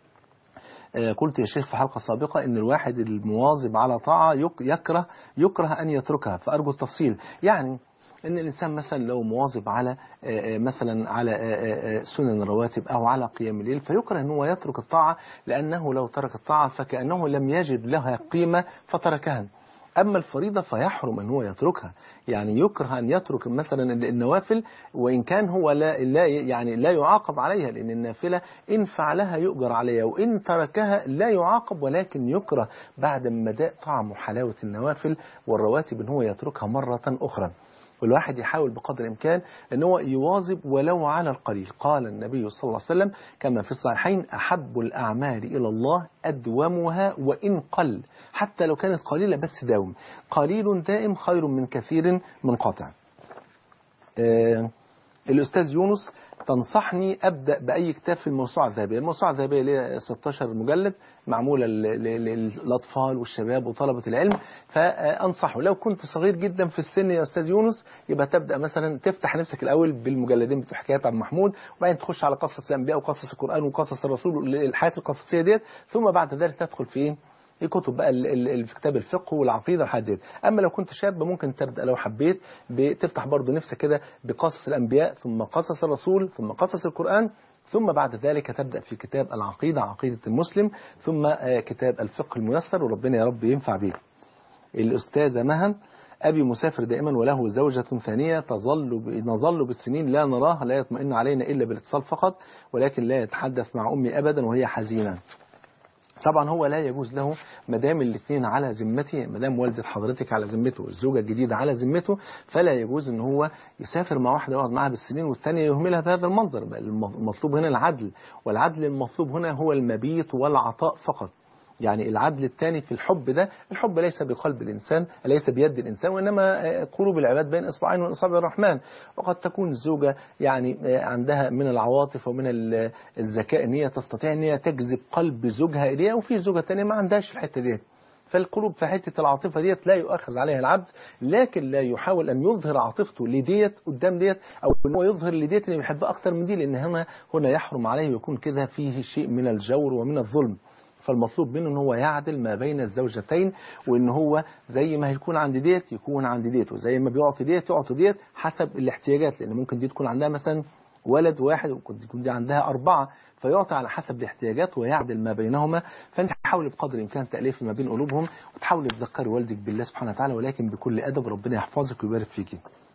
آه، قلت يا شيخ في حلقة سابقة أن الواحد المواظب على طاعة يك- يكره يكره أن يتركها فأرجو التفصيل يعني ان الانسان مثلا لو مواظب على آه، آه، مثلا على آه، آه، آه، سنن الرواتب او على قيام الليل فيكره ان هو يترك الطاعه لانه لو ترك الطاعه فكانه لم يجد لها قيمه فتركها أما الفريضة فيحرم أن هو يتركها يعني يكره أن يترك مثلا النوافل وإن كان هو لا, لا يعني لا يعاقب عليها لأن النافلة إن فعلها يؤجر عليها وإن تركها لا يعاقب ولكن يكره بعد ما داء طعم حلاوة النوافل والرواتب أن هو يتركها مرة أخرى والواحد يحاول بقدر الإمكان أن هو يواظب ولو على القليل قال النبي صلى الله عليه وسلم كما في الصحيحين أحب الأعمال إلى الله أدومها وإن قل حتى لو كانت قليلة بس داوم قليل دائم خير من كثير منقطع آه الأستاذ يونس تنصحني أبدأ بأي كتاب في الموسوعة الذهبية الموسوعة الذهبية ليها 16 مجلد معمولة ل- ل- للأطفال والشباب وطلبة العلم فأنصحه لو كنت صغير جدا في السن يا أستاذ يونس يبقى تبدأ مثلا تفتح نفسك الأول بالمجلدين بتوع حكايات عبد محمود وبعدين تخش على قصص الأنبياء وقصص القرآن وقصص الرسول الحياة القصصية ديت ثم بعد ذلك تدخل في إيه؟ الكتب بقى ال- ال- ال- في كتاب الفقه والعقيده والحاجات ديت اما لو كنت شاب ممكن تبدا لو حبيت بتفتح برضه نفسك كده بقصص الانبياء ثم قصص الرسول ثم قصص القران ثم بعد ذلك تبدا في كتاب العقيده عقيده المسلم ثم آه، كتاب الفقه الميسر وربنا يا رب ينفع بيه الأستاذة مها أبي مسافر دائما وله زوجة ثانية تظل ب... نظل بالسنين لا نراه لا يطمئن علينا إلا بالاتصال فقط ولكن لا يتحدث مع أمي أبدا وهي حزينة طبعا هو لا يجوز له ما دام الاثنين على ذمته ما دام والدة حضرتك على ذمته والزوجة الجديدة على ذمته فلا يجوز ان هو يسافر مع واحدة يقعد معها بالسنين والثانية يهملها بهذا المنظر بل الم- المطلوب هنا العدل والعدل المطلوب هنا هو المبيت والعطاء فقط يعني العدل الثاني في الحب ده الحب ليس بقلب الإنسان ليس بيد الإنسان وإنما آه، قلوب العباد بين إصبعين من إصابع الرحمن وقد تكون الزوجة يعني آه، عندها من العواطف ومن ال- الذكاء ان هي تستطيع ان هي تجذب قلب زوجها إليها وفي زوجة ثانيه ما عندهاش الحتة ديت فالقلوب في حتة العاطفة ديت لا يؤخذ عليها العبد لكن لا يحاول أن يظهر عاطفته لديت قدام ديت أو أن هو يظهر لديت اللي بيحبها أكتر من دي لأن هنا هنا يحرم عليه ويكون كده فيه شيء من الجور ومن الظلم فالمطلوب منه ان هو يعدل ما بين الزوجتين وان هو زي ما هيكون عند ديت يكون عند ديت وزي ما بيعطي ديت يعطي ديت حسب الاحتياجات لان ممكن دي تكون عندها مثلا ولد واحد وممكن تكون دي عندها أربعة فيعطي على حسب الاحتياجات ويعدل ما بينهما فانت حاول بقدر الامكان تاليف ما بين قلوبهم وتحاول تذكري والدك بالله سبحانه وتعالى ولكن بكل ادب ربنا يحفظك ويبارك فيكي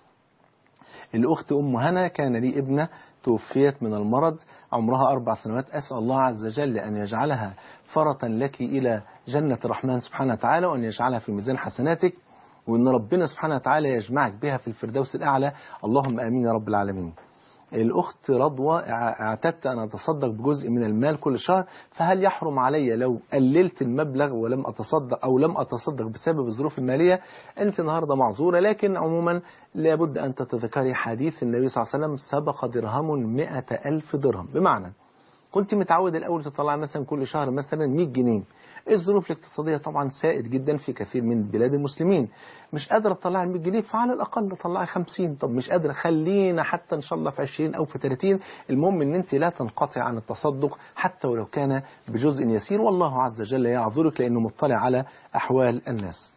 الأخت أم هنا كان لي ابنة توفيت من المرض عمرها أربع سنوات أسأل الله عز وجل أن يجعلها فرطا لك إلى جنة الرحمن سبحانه وتعالى وأن يجعلها في ميزان حسناتك وأن ربنا سبحانه وتعالى يجمعك بها في الفردوس الأعلى اللهم آمين يا رب العالمين الأخت رضوى اع- اعتدت أن أتصدق بجزء من المال كل شهر فهل يحرم علي لو قللت المبلغ ولم أتصدق أو لم أتصدق بسبب الظروف المالية أنت النهاردة معذورة لكن عموما لابد أن تتذكري حديث النبي صلى الله عليه وسلم سبق درهم مئة ألف درهم بمعنى كنت متعود الأول تطلع مثلا كل شهر مثلا 100 جنيه الظروف الاقتصادية طبعا سائد جدا في كثير من بلاد المسلمين مش قادرة تطلع 100 جنيه فعلى الأقل طلعي 50 طب مش قادرة خلينا حتى إن شاء الله في 20 أو في 30 المهم إن أنت لا تنقطع عن التصدق حتى ولو كان بجزء يسير والله عز وجل يعذرك لأنه مطلع على أحوال الناس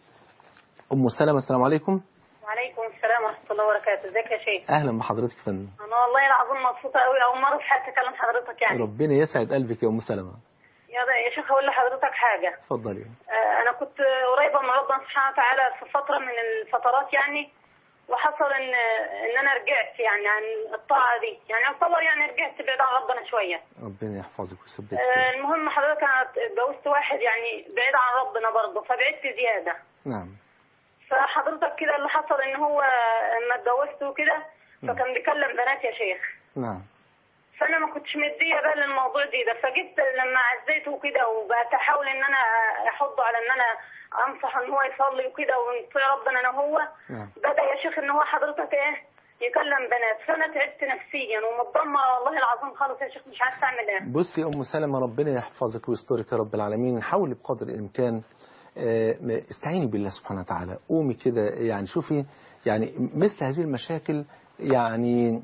أم سلمة السلام عليكم وعليكم السلام ورحمة الله وبركاته ازيك يا شيخ أهلا بحضرتك يا فندم انا والله العظيم مبسوطة قوي اول مرة في حياتي اكلم حضرتك يعني ربنا يسعد قلبك يا أم سلمة يا يا شيخ هقول لحضرتك حاجة اتفضلي آه، انا كنت قريبة من ربنا سبحانه وتعالى في فترة من الفترات يعني وحصل ان ان انا رجعت يعني عن الطاعة دي يعني اعتبر يعني رجعت بعيد عن ربنا شوية ربنا يحفظك ويثبتك آه، المهم حضرتك انا اتجوزت واحد يعني بعيد عن ربنا برضه فبعدت زيادة نعم فحضرتك كده اللي حصل ان هو لما اتجوزت وكده فكان بيكلم بنات يا شيخ نعم فانا ما كنتش مديه بال للموضوع دي ده فجيت لما عزيته وكده وبقيت احاول ان انا احضه على ان انا انصح ان هو يصلي وكده ونطيع ربنا انا وهو نعم. بدا يا شيخ ان هو حضرتك ايه يكلم بنات فانا تعبت نفسيا ومتدمره والله العظيم خالص يا شيخ مش عارفه اعمل ايه بصي يا ام سلمة ربنا يحفظك ويسترك يا رب العالمين حاولي بقدر الامكان آه، استعيني بالله سبحانه وتعالى قومي كده يعني شوفي يعني مثل هذه المشاكل يعني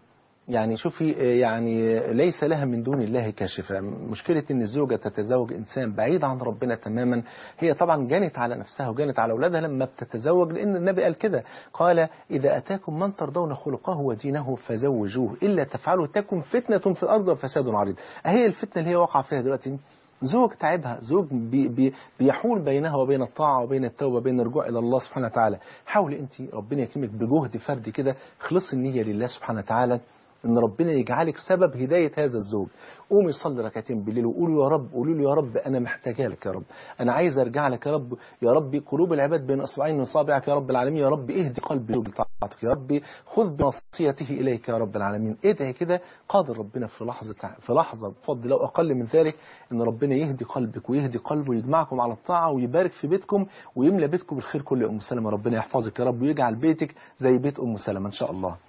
يعني شوفي آه، يعني ليس لها من دون الله كاشفة مشكلة ان الزوجة تتزوج انسان بعيد عن ربنا تماما هي طبعا جنت على نفسها وجنت على اولادها لما بتتزوج لان النبي قال كده قال اذا اتاكم من ترضون خلقه ودينه فزوجوه الا تفعلوا تكن فتنة في الارض وفساد عريض اهي الفتنة اللي هي واقعة فيها دلوقتي زوج تعبها زوج بي بي بيحول بينها وبين الطاعة وبين التوبة وبين الرجوع إلى الله سبحانه وتعالى حاولي أنت ربنا يكرمك بجهد فردي كده خلصي النية لله سبحانه وتعالى ان ربنا يجعلك سبب هدايه هذا الزوج قومي صلي ركعتين بالليل وقولوا يا رب قولوا له يا رب انا محتاجه لك يا رب انا عايز ارجع لك يا رب يا رب قلوب العباد بين اصبعين من اصابعك يا رب العالمين يا رب اهدي قلب زوجي لطاعتك يا رب خذ بنصيته اليك يا رب العالمين ادعي كده قادر ربنا في لحظه في لحظه بفضل لو اقل من ذلك ان ربنا يهدي قلبك ويهدي قلبه ويجمعكم على الطاعه ويبارك في بيتكم ويملى بيتكم بالخير كله يا ام سلمه ربنا يحفظك يا رب ويجعل بيتك زي بيت ام سلمه ان شاء الله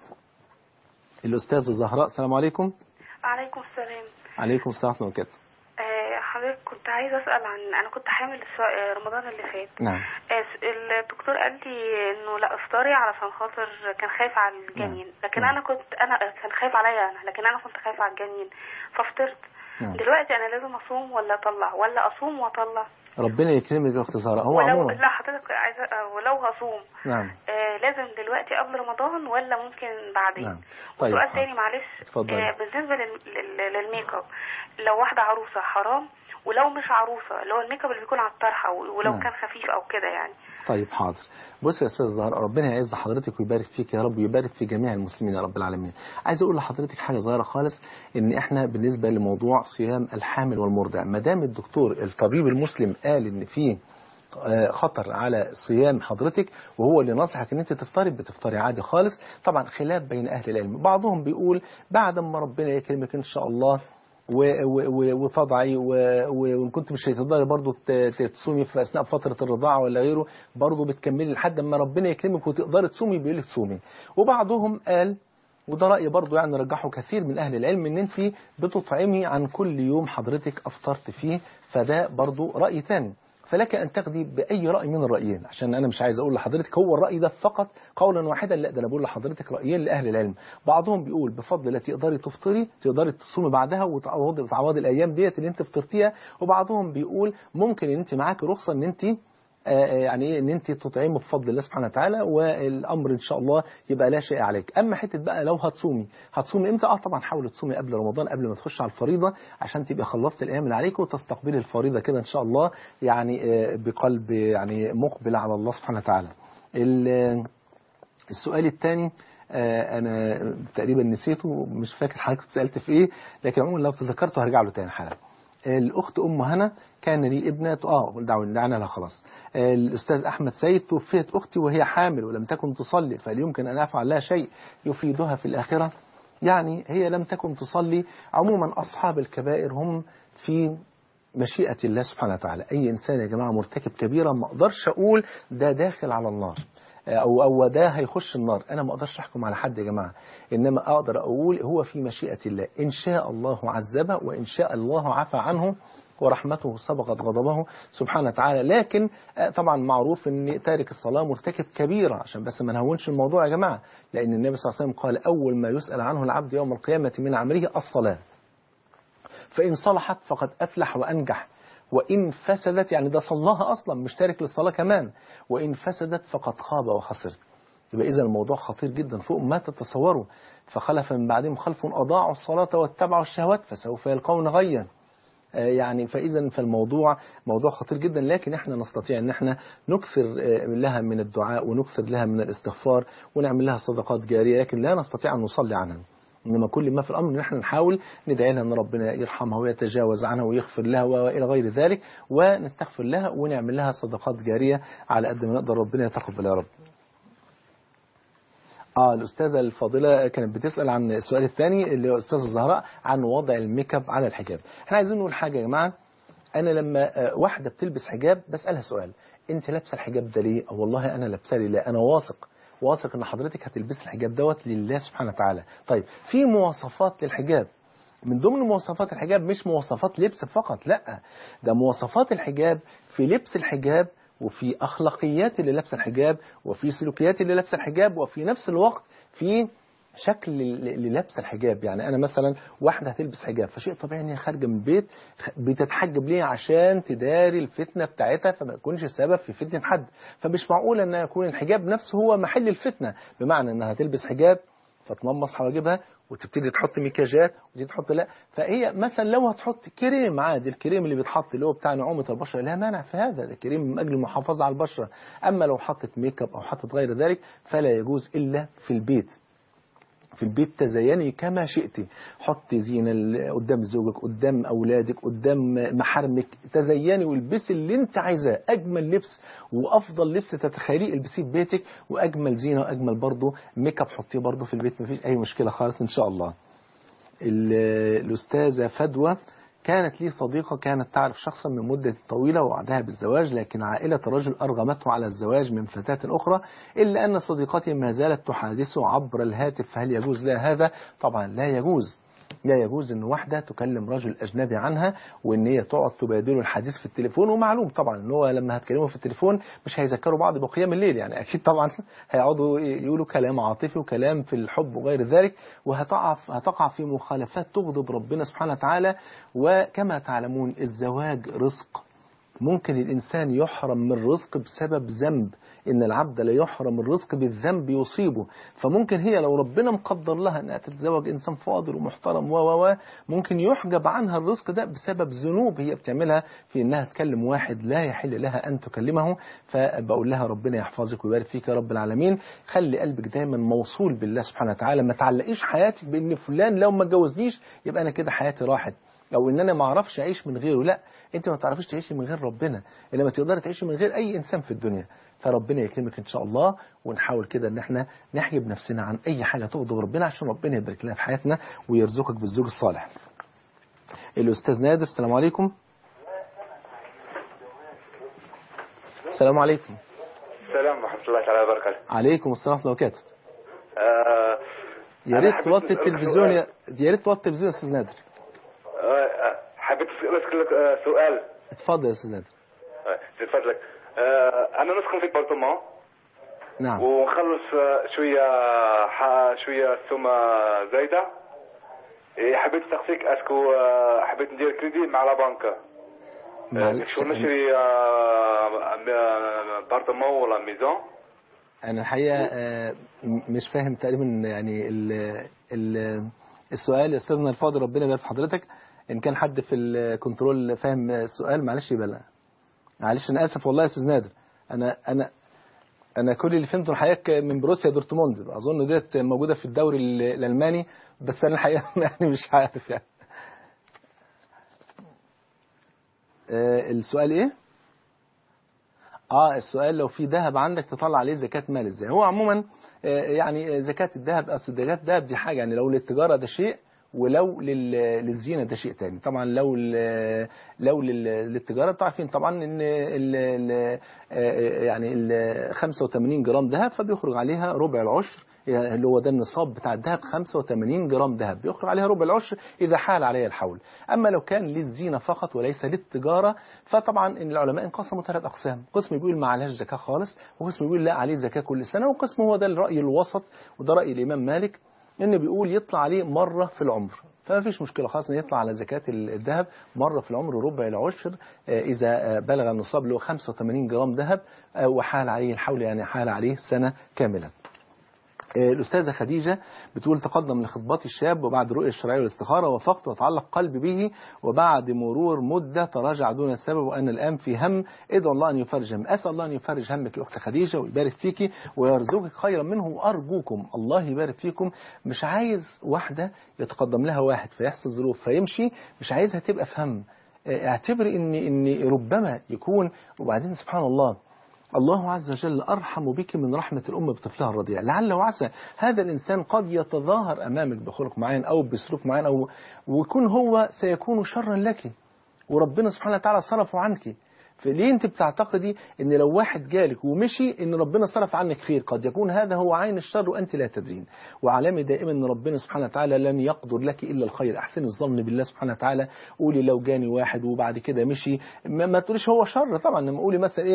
الأستاذة الزهراء السلام عليكم عليكم السلام عليكم السلام ورحمة الله وبركاته آه، حضرتك كنت عايزة أسأل عن أنا كنت حامل الس- آه، رمضان اللي فات نعم آه، س- الدكتور قال لي إنه لا افطري علشان خاطر كان خايف على الجنين لكن نعم. أنا كنت أنا كان خايف عليا أنا لكن أنا كنت خايف على الجنين ففطرت نعم. دلوقتي أنا لازم أصوم ولا أطلع ولا أصوم وأطلع ربنا يكرمك يا أخت زهراء هو ولو عموما لا حضرتك عايزة آه، ولو هصوم نعم آه لازم دلوقتي قبل رمضان ولا ممكن بعدين نعم طيب سؤال حاضر. تاني معلش اتفضلي. آه بالنسبه لل... لل... للميك اب لو واحده عروسه حرام ولو مش عروسه اللي هو الميك اب اللي بيكون على الطرحه و- ولو نعم. كان خفيف او كده يعني طيب حاضر بص يا استاذ زهراء ربنا يعز حضرتك ويبارك فيك يا رب ويبارك في جميع المسلمين يا رب العالمين عايز اقول لحضرتك حاجه صغيره خالص ان احنا بالنسبه لموضوع صيام الحامل والمرضع ما دام الدكتور الطبيب المسلم قال ان في آه، خطر على صيام حضرتك وهو اللي نصحك ان انت تفطري بتفطري عادي خالص طبعا خلاف بين اهل العلم بعضهم بيقول بعد ما ربنا يكرمك ان شاء الله و- و- و- وتضعي و- و- وان كنت مش هتقدري برضه ت- ت- تصومي في اثناء فتره الرضاعه ولا غيره برضه بتكملي لحد ما ربنا يكرمك وتقدري تصومي بيقول لك تصومي وبعضهم قال وده رأي برضه يعني رجحه كثير من أهل العلم إن أنت بتطعمي عن كل يوم حضرتك أفطرت فيه فده برضه رأي تاني فلك أن تاخدي بأي رأي من الرأيين عشان أنا مش عايز أقول لحضرتك هو الرأي ده فقط قولا واحدا لا ده أنا بقول لحضرتك رأيين لأهل العلم بعضهم بيقول بفضل الله تقدري تفطري تقدري تصومي بعدها وتعوضي وتعوضي الأيام ديت اللي أنت فطرتيها وبعضهم بيقول ممكن إن أنت معاكي رخصة إن أنت آه، يعني ايه ان انت تطعمه بفضل الله سبحانه وتعالى والامر ان شاء الله يبقى لا شيء عليك اما حته بقى لو هتصومي هتصومي امتى اه طبعا حاولي تصومي قبل رمضان قبل ما تخش على الفريضه عشان تبقى خلصت الايام اللي عليك وتستقبلي الفريضه كده ان شاء الله يعني آه، بقلب يعني مقبل على الله سبحانه وتعالى ال- السؤال الثاني انا تقريبا نسيته مش فاكر حضرتك سالت في ايه لكن عموما لو تذكرته هرجع له تاني حالا الاخت ام هنا كان لي ابنه اه دعونا دعنا لها خلاص الاستاذ احمد سيد توفيت اختي وهي حامل ولم تكن تصلي فهل يمكن ان افعل لها شيء يفيدها في الاخره يعني هي لم تكن تصلي عموما اصحاب الكبائر هم في مشيئة الله سبحانه وتعالى أي إنسان يا جماعة مرتكب كبيرة ما أقدرش أقول ده داخل على النار أو أو ده هيخش النار أنا ما أقدرش أحكم على حد يا جماعة إنما أقدر أقول هو في مشيئة الله إن شاء الله عذبه وإن شاء الله عفى عنه ورحمته سبقت غضبه سبحانه وتعالى لكن آه، طبعا معروف ان تارك الصلاة مرتكب كبيرة عشان بس ما نهونش الموضوع يا جماعة لأن النبي صلى الله عليه وسلم قال أول ما يسأل عنه العبد يوم القيامة من عمله الصلاة فإن صلحت فقد أفلح وأنجح وإن فسدت يعني ده صلاها أصلا مش تارك للصلاة كمان وإن فسدت فقد خاب وخسر يبقى إذا الموضوع خطير جدا فوق ما تتصوروا فخلف من بعدهم خلف أضاعوا الصلاة واتبعوا الشهوات فسوف يلقون غيا آه، يعني فإذا فالموضوع موضوع خطير جدا لكن احنا نستطيع ان احنا نكثر آه، لها من الدعاء ونكثر لها من الاستغفار ونعمل لها صدقات جارية لكن لا نستطيع ان نصلي عنها انما كل ما في الامر ان احنا نحاول ندعي لها ان ربنا يرحمها ويتجاوز عنها ويغفر لها والى غير ذلك ونستغفر لها ونعمل لها صدقات جاريه على قد ما نقدر ربنا يتقبل يا رب. اه الاستاذه الفاضله كانت بتسال عن السؤال الثاني اللي هو الاستاذه الزهراء عن وضع الميك اب على الحجاب. احنا عايزين نقول حاجه يا جماعه انا لما آه، واحده بتلبس حجاب بسالها سؤال انت لابسه الحجاب ده ليه؟ أو والله انا لابساه لله انا واثق واثق ان حضرتك هتلبسي الحجاب دوت لله سبحانه وتعالى. طيب في مواصفات للحجاب من ضمن مواصفات الحجاب مش مواصفات لبس فقط لا ده مواصفات الحجاب في لبس الحجاب وفي اخلاقيات اللي لابسه الحجاب وفي سلوكيات اللي لابسه الحجاب وفي نفس الوقت في شكل ل- للبس الحجاب يعني انا مثلا واحده هتلبس حجاب فشيء طبيعي ان هي خارجه من البيت خ- بتتحجب ليه عشان تداري الفتنه بتاعتها فما يكونش السبب في فتنه حد فمش معقول ان يكون الحجاب نفسه هو محل الفتنه بمعنى انها تلبس حجاب فتممص حواجبها وتبتدي تحط مكياجات وتبتدي تحط لا فهي مثلا لو هتحط كريم عادي الكريم اللي بيتحط اللي هو بتاع نعومه البشره لا مانع في هذا ده كريم من اجل المحافظه على البشره اما لو حطت ميك اب او حطت غير ذلك فلا يجوز الا في البيت في البيت تزيني كما شئت حطي زينة ال- قدام زوجك قدام أولادك قدام محارمك تزيني والبسي اللي انت عايزاه أجمل لبس وأفضل لبس تتخيليه البسيه في بيتك وأجمل زينة وأجمل برضه ميك اب حطيه برضه في البيت مفيش أي مشكلة خالص إن شاء الله ال- الأستاذة فدوى كانت لي صديقة كانت تعرف شخصا من مدة طويلة ووعدها بالزواج لكن عائلة الرجل أرغمته على الزواج من فتاة أخرى إلا أن صديقتي ما زالت تحادثه عبر الهاتف فهل يجوز لها هذا؟ طبعا لا يجوز لا يجوز ان واحده تكلم رجل اجنبي عنها وان هي تقعد تبادله الحديث في التليفون ومعلوم طبعا ان هو لما هتكلمه في التليفون مش هيذكروا بعض بقيام الليل يعني اكيد طبعا هيقعدوا يقولوا كلام عاطفي وكلام في الحب وغير ذلك وهتقع هتقع في مخالفات تغضب ربنا سبحانه وتعالى وكما تعلمون الزواج رزق ممكن الإنسان يحرم من رزق بسبب ذنب إن العبد لا يحرم الرزق بالذنب يصيبه فممكن هي لو ربنا مقدر لها أنها تتزوج إنسان فاضل ومحترم و و و ممكن يحجب عنها الرزق ده بسبب ذنوب هي بتعملها في إنها تكلم واحد لا يحل لها أن تكلمه فبقول لها ربنا يحفظك ويبارك فيك يا رب العالمين خلي قلبك دايما موصول بالله سبحانه وتعالى ما تعلقيش حياتك بإن فلان لو ما اتجوزنيش يبقى أنا كده حياتي راحت او ان انا ما اعرفش اعيش من غيره لا انت ما تعرفيش تعيشي من غير ربنا انما تقدري تعيشي من غير اي انسان في الدنيا فربنا يكرمك ان شاء الله ونحاول كده ان احنا نحجب نفسنا عن اي حاجه تغضب ربنا عشان ربنا يبارك لنا في حياتنا ويرزقك بالزوج الصالح الاستاذ نادر السلام عليكم السلام عليكم السلام ورحمة الله تعالى وبركاته عليكم السلام ورحمه الله وبركاته آه يا أنا ريت حبيت توطي أسألك التلفزيون يا سؤال. يا ريت توطي التلفزيون يا استاذ نادر آه، آه، حبيت أسألك آه، سؤال اتفضل يا استاذ نادر آه، من فضلك آه، أنا نسكن في بارتمان نعم ونخلص آه، شوية ح- شوية سمة زايدة إيه، حبيت نسقسيك اسكو آه، حبيت ندير كريدي مع لا بنك آه، معلش شو نشري آه، م- بارتمان ولا ميزون انا الحقيقه آه، م- مش فاهم تقريبا يعني ال ال السؤال يا استاذنا الفاضل ربنا يبارك في حضرتك ان كان حد في الكنترول فاهم السؤال معلش يبقى معلش انا اسف والله يا استاذ نادر انا انا انا كل اللي فهمته الحقيقه من بروسيا دورتموند اظن ديت موجوده في الدوري ال- الالماني بس انا الحقيقه يعني مش عارف يعني آه، السؤال ايه اه السؤال لو في ذهب عندك تطلع عليه زكاة مال ازاي هو عموما آه، يعني زكاة الذهب اصل زكاة الذهب دي حاجة يعني لو للتجارة ده شيء ولو لل- للزينة ده شيء تاني طبعا لو ال- لو لل- للتجارة انتوا عارفين طبعا ان ال ال يعني ال 85 جرام ذهب فبيخرج عليها ربع العشر اللي هو ده النصاب بتاع الذهب 85 جرام ذهب بيخرج عليها ربع العشر إذا حال عليها الحول أما لو كان للزينة فقط وليس للتجارة فطبعا إن العلماء انقسموا ثلاث أقسام قسم يقول ما عليهاش زكاة خالص وقسم يقول لا عليه زكاة كل سنة وقسم هو ده الرأي الوسط وده رأي الإمام مالك إنه بيقول يطلع عليه مرة في العمر فما فيش مشكلة خالص إن يطلع على زكاة الذهب مرة في العمر ربع العشر آه، إذا آه، بلغ النصاب اللي هو 85 جرام ذهب آه، وحال عليه الحول يعني حال عليه سنة كاملة آه، الأستاذة خديجة بتقول تقدم لخطبات الشاب وبعد رؤية الشرعية والاستخارة وافقت وتعلق قلبي به وبعد مرور مدة تراجع دون سبب وأنا الآن في هم ادعو الله أن يفرج هم أسأل الله أن يفرج همك يا أخت خديجة ويبارك فيك ويرزقك خيرا منه وأرجوكم الله يبارك فيكم مش عايز واحدة يتقدم لها واحد فيحصل ظروف فيمشي مش عايزها تبقى في هم آه، اعتبري ان ان ربما يكون وبعدين سبحان الله الله عز وجل أرحم بك من رحمة الأم بطفلها الرضيع لعل وعسى هذا الإنسان قد يتظاهر أمامك بخلق معين أو بسلوك معين أو ويكون هو سيكون شرا لك وربنا سبحانه وتعالى صرفه عنك فليه انت بتعتقدي ان لو واحد جالك ومشي ان ربنا صرف عنك خير قد يكون هذا هو عين الشر وانت لا تدرين وعلامة دائما ان ربنا سبحانه وتعالى لن يقدر لك الا الخير احسن الظن بالله سبحانه وتعالى قولي لو جاني واحد وبعد كده مشي ما, ما تقوليش هو شر طبعا لما قولي مثلا ايه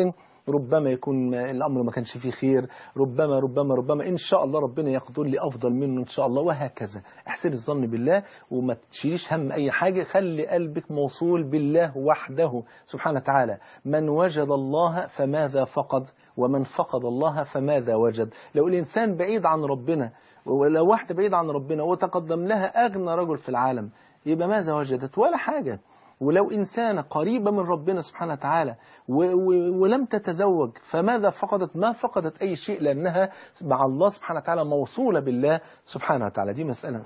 ربما يكون الأمر ما كانش فيه خير ربما ربما ربما إن شاء الله ربنا يقدر لي أفضل منه إن شاء الله وهكذا احسن الظن بالله وما تشيليش هم أي حاجة خلي قلبك موصول بالله وحده سبحانه وتعالى من وجد الله فماذا فقد ومن فقد الله فماذا وجد لو الإنسان بعيد عن ربنا ولو واحدة بعيد عن ربنا وتقدم لها أغنى رجل في العالم يبقى ماذا وجدت ولا حاجة ولو إنسانة قريبة من ربنا سبحانه وتعالى و و ولم تتزوج فماذا فقدت ما فقدت أي شيء لأنها مع الله سبحانه وتعالى موصولة بالله سبحانه وتعالى دي مسألة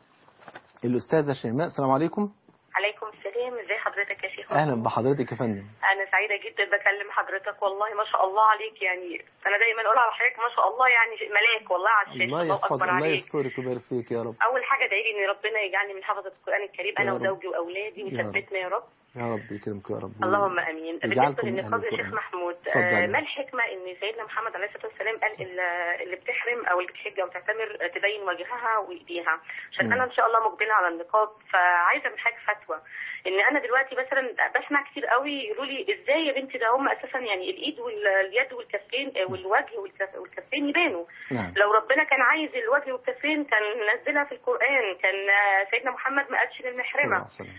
الأستاذة شيماء السلام عليكم عليكم السلام ازي حضرتك يا شيخ أهلا بحضرتك يا فندم انا سعيده جدا بكلم حضرتك والله ما شاء الله عليك يعني انا دايما اقول على حضرتك ما شاء الله يعني ملاك والله على الشاشه الله الله يحفظ اكبر الله عليك يسترك ويبارك فيك يا رب اول حاجه ادعي لي ان ربنا يجعلني من حفظه القران الكريم انا يا رب. وزوجي واولادي يا رب. ويثبتنا يا رب يا رب يكرمك يا رب اللهم امين يجعلكم بالنسبه من للنقاب أهل يا شيخ القرآن. محمود اتفضل. آه ما الحكمه ان سيدنا محمد عليه الصلاه والسلام قال ال- اللي بتحرم او اللي بتحج او تعتمر آه، تبين وجهها وايديها عشان مم. انا ان شاء الله مقبله على النقاب فعايزه من حاجه فتوى ان انا دلوقتي مثلا بسمع كتير قوي يقولوا لي ازاي يا بنتي ده هم اساسا يعني الايد واليد والكفين آه، والوجه والكف- والكفين يبانوا نعم لو ربنا كان عايز الوجه والكفين كان نزلها في القرآن كان آه، سيدنا محمد ما قالش صلى الله للمحرمة عليه وسلم.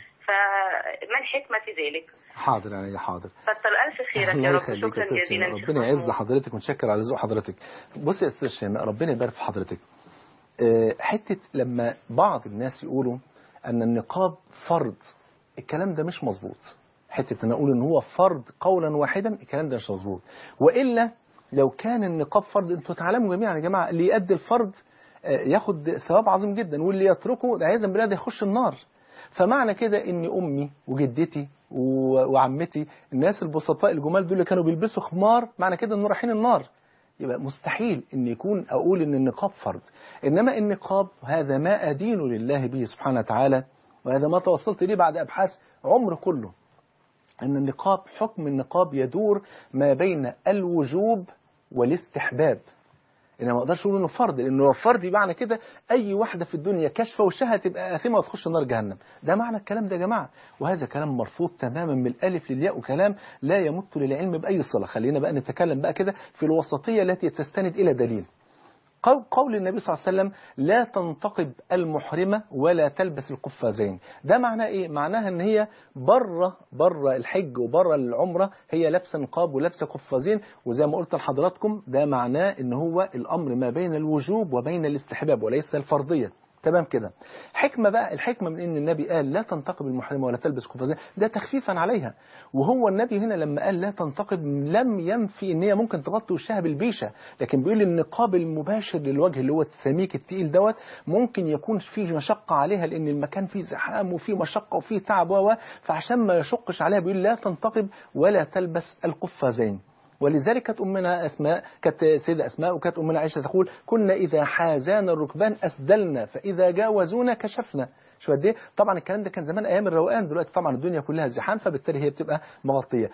فما الحكمة في ذلك حاضر يعني حاضر كتر ألف خيرك الله يا رب يخليك يا شكرا أستاذ جزيلا شيماء. شيخ ربنا يعز محمود. حضرتك ونشكر على ذوق حضرتك بص يا استاذ شيماء ربنا يبارك في حضرتك آه، حته لما بعض الناس يقولوا ان النقاب فرض الكلام ده مش مظبوط حته ان اقول ان هو فرض قولا واحدا الكلام ده مش مظبوط والا لو كان النقاب فرض انتوا تعلموا جميعا يا جماعه اللي يؤدي الفرض آه، ياخد ثواب عظيم جدا واللي يتركه ده عايز بالله ده يخش النار فمعنى كده ان امي وجدتي و- وعمتي الناس البسطاء الجمال دول اللي كانوا بيلبسوا خمار معنى كده انه رايحين النار يبقى مستحيل ان يكون اقول ان النقاب فرض انما النقاب هذا ما ادين لله به سبحانه وتعالى وهذا ما توصلت ليه بعد ابحاث عمر كله ان النقاب حكم النقاب يدور ما بين الوجوب والاستحباب انا ما اقدرش اقول انه فرض لانه لو فرض يبقى معنى كده اي واحده في الدنيا كاشفه وشها تبقى اثمه وتخش نار جهنم ده معنى الكلام ده يا جماعه وهذا كلام مرفوض تماما من الالف للياء وكلام لا يمت للعلم باي صله خلينا بقى نتكلم بقى كده في الوسطيه التي تستند الى دليل قول قول النبي صلى الله عليه وسلم لا تنتقب المحرمة ولا تلبس القفازين ده معناه ايه معناها ان هي بره بره الحج وبره العمرة هي لابسه نقاب ولابسه قفازين وزي ما قلت لحضراتكم ده معناه ان هو الامر ما بين الوجوب وبين الاستحباب وليس الفرضية تمام كده حكمة بقى الحكمة من ان النبي قال لا تنتقب المحرمة ولا تلبس قفازين ده تخفيفا عليها وهو النبي هنا لما قال لا تنتقب لم ينفي ان هي ممكن تغطي وشها بالبيشة لكن بيقول النقاب المباشر للوجه اللي هو السميك التقيل دوت ممكن يكون فيه مشقة عليها لان المكان فيه زحام وفيه مشقة وفيه تعب و فعشان ما يشقش عليها بيقول لا تنتقب ولا تلبس القفازين ولذلك كانت أمنا أسماء كانت سيدة أسماء وكانت أمنا عائشة تقول كنا إذا حازانا الركبان أسدلنا فإذا جاوزونا كشفنا شو قد ايه طبعا الكلام ده كان زمان ايام الروقان دلوقتي طبعا الدنيا كلها زحام فبالتالي هي بتبقى مغطيه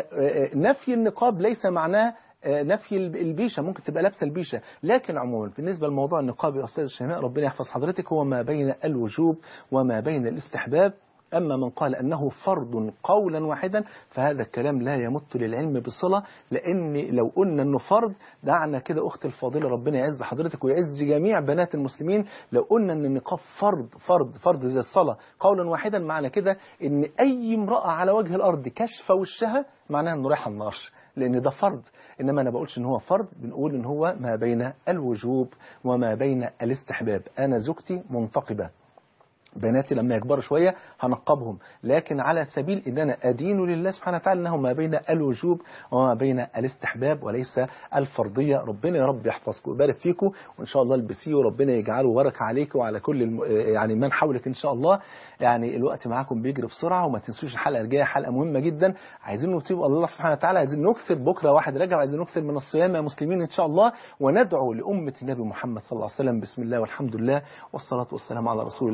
فنفي النقاب ليس معناه نفي البيشه ممكن تبقى لابسه البيشه لكن عموما بالنسبه لموضوع النقاب يا استاذ الشيماء ربنا يحفظ حضرتك هو ما بين الوجوب وما بين الاستحباب أما من قال أنه فرض قولا واحدا فهذا الكلام لا يمت للعلم بصلة لأن لو قلنا أنه فرض دعنا كده أخت الفاضلة ربنا يعز حضرتك ويعز جميع بنات المسلمين لو قلنا أن النقاب فرض فرض فرض زي الصلاة قولا واحدا معنى كده أن أي امرأة على وجه الأرض كشف وشها معناها أنه رايح النار لأن ده فرض إنما أنا بقولش إن هو فرض بنقول إن هو ما بين الوجوب وما بين الاستحباب أنا زوجتي منتقبة بناتي لما يكبروا شوية هنقبهم لكن على سبيل ان انا ادين لله سبحانه وتعالى انه ما بين الوجوب وما بين الاستحباب وليس الفرضية ربنا يا رب يحفظكم ويبارك فيكم وان شاء الله البسيه وربنا يجعله بركة عليك وعلى كل الم... يعني من حولك ان شاء الله يعني الوقت معاكم بيجري بسرعة وما تنسوش الحلقة الجاية حلقة مهمة جدا عايزين نطيب الله سبحانه وتعالى عايزين نكثر بكرة واحد رجع وعايزين نكثر من الصيام يا مسلمين ان شاء الله وندعو لأمة النبي محمد صلى الله عليه وسلم بسم الله والحمد لله والصلاة والسلام على رسول الله صلى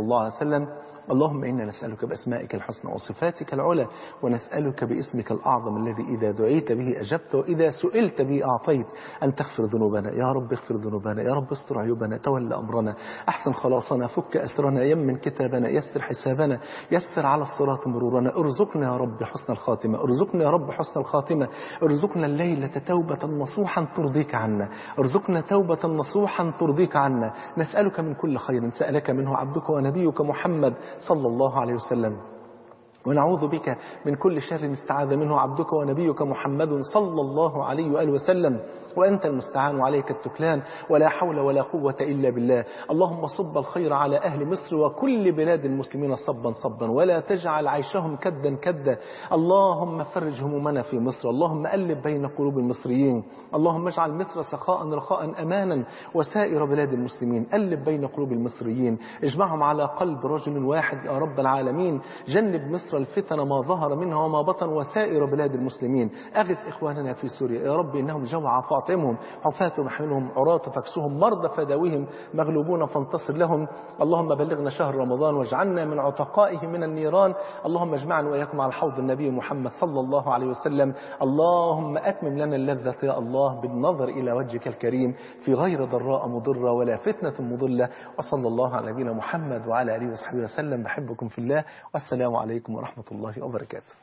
الله عليه وسلم اللهم إنا نسألك بأسمائك الحسنى وصفاتك العلى ونسألك باسمك الأعظم الذي إذا دعيت به أجبت وإذا سئلت به أعطيت أن تغفر ذنوبنا يا رب اغفر ذنوبنا يا رب استر عيوبنا تولى أمرنا أحسن خلاصنا فك أسرنا يمن كتابنا يسر حسابنا يسر على الصراط مرورنا ارزقنا يا رب حسن الخاتمة ارزقنا يا رب حسن الخاتمة ارزقنا الليلة توبة نصوحا ترضيك عنا ارزقنا توبة نصوحا ترضيك عنا نسألك من كل خير سألك منه عبدك ونبيك محمد صلى الله عليه وسلم ونعوذ بك من كل شر استعاذ منه عبدك ونبيك محمد صلى الله عليه وآله وسلم وأنت المستعان عليك التكلان ولا حول ولا قوة إلا بالله اللهم صب الخير على أهل مصر وكل بلاد المسلمين صبا صبا ولا تجعل عيشهم كدا كدا اللهم فرج همومنا في مصر اللهم ألف بين قلوب المصريين اللهم اجعل مصر سخاء رخاء أمانا وسائر بلاد المسلمين ألف بين قلوب المصريين اجمعهم على قلب رجل واحد يا رب العالمين جنب مصر الفتن ما ظهر منها وما بطن وسائر بلاد المسلمين أغث إخواننا في سوريا يا رب إنهم جوع فاطمهم حفاة محملهم عراة فاكسهم مرضى فداويهم مغلوبون فانتصر لهم اللهم بلغنا شهر رمضان واجعلنا من عتقائه من النيران اللهم اجمعنا وإياكم على حوض النبي محمد صلى الله عليه وسلم اللهم أتمم لنا اللذة يا الله بالنظر إلى وجهك الكريم في غير ضراء مضرة ولا فتنة مضلة وصلى الله على نبينا محمد وعلى آله وصحبه وسلم بحبكم في الله والسلام عليكم ورحمة الله وبركاته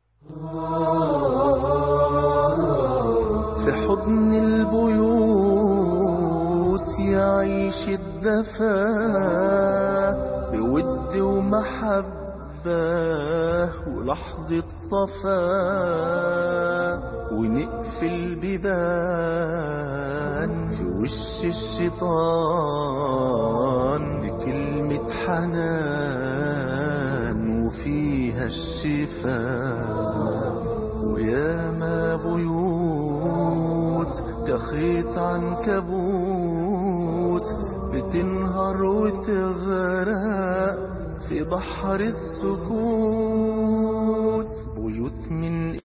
في حضن البيوت يعيش الدفا بود ومحبة ولحظة صفا ونقفل بيبان في وش الشيطان بكلمة حنان وفيها الشفاء وياما بيوت كخيط عنكبوت بتنهار وتغرق في بحر السكوت بيوت من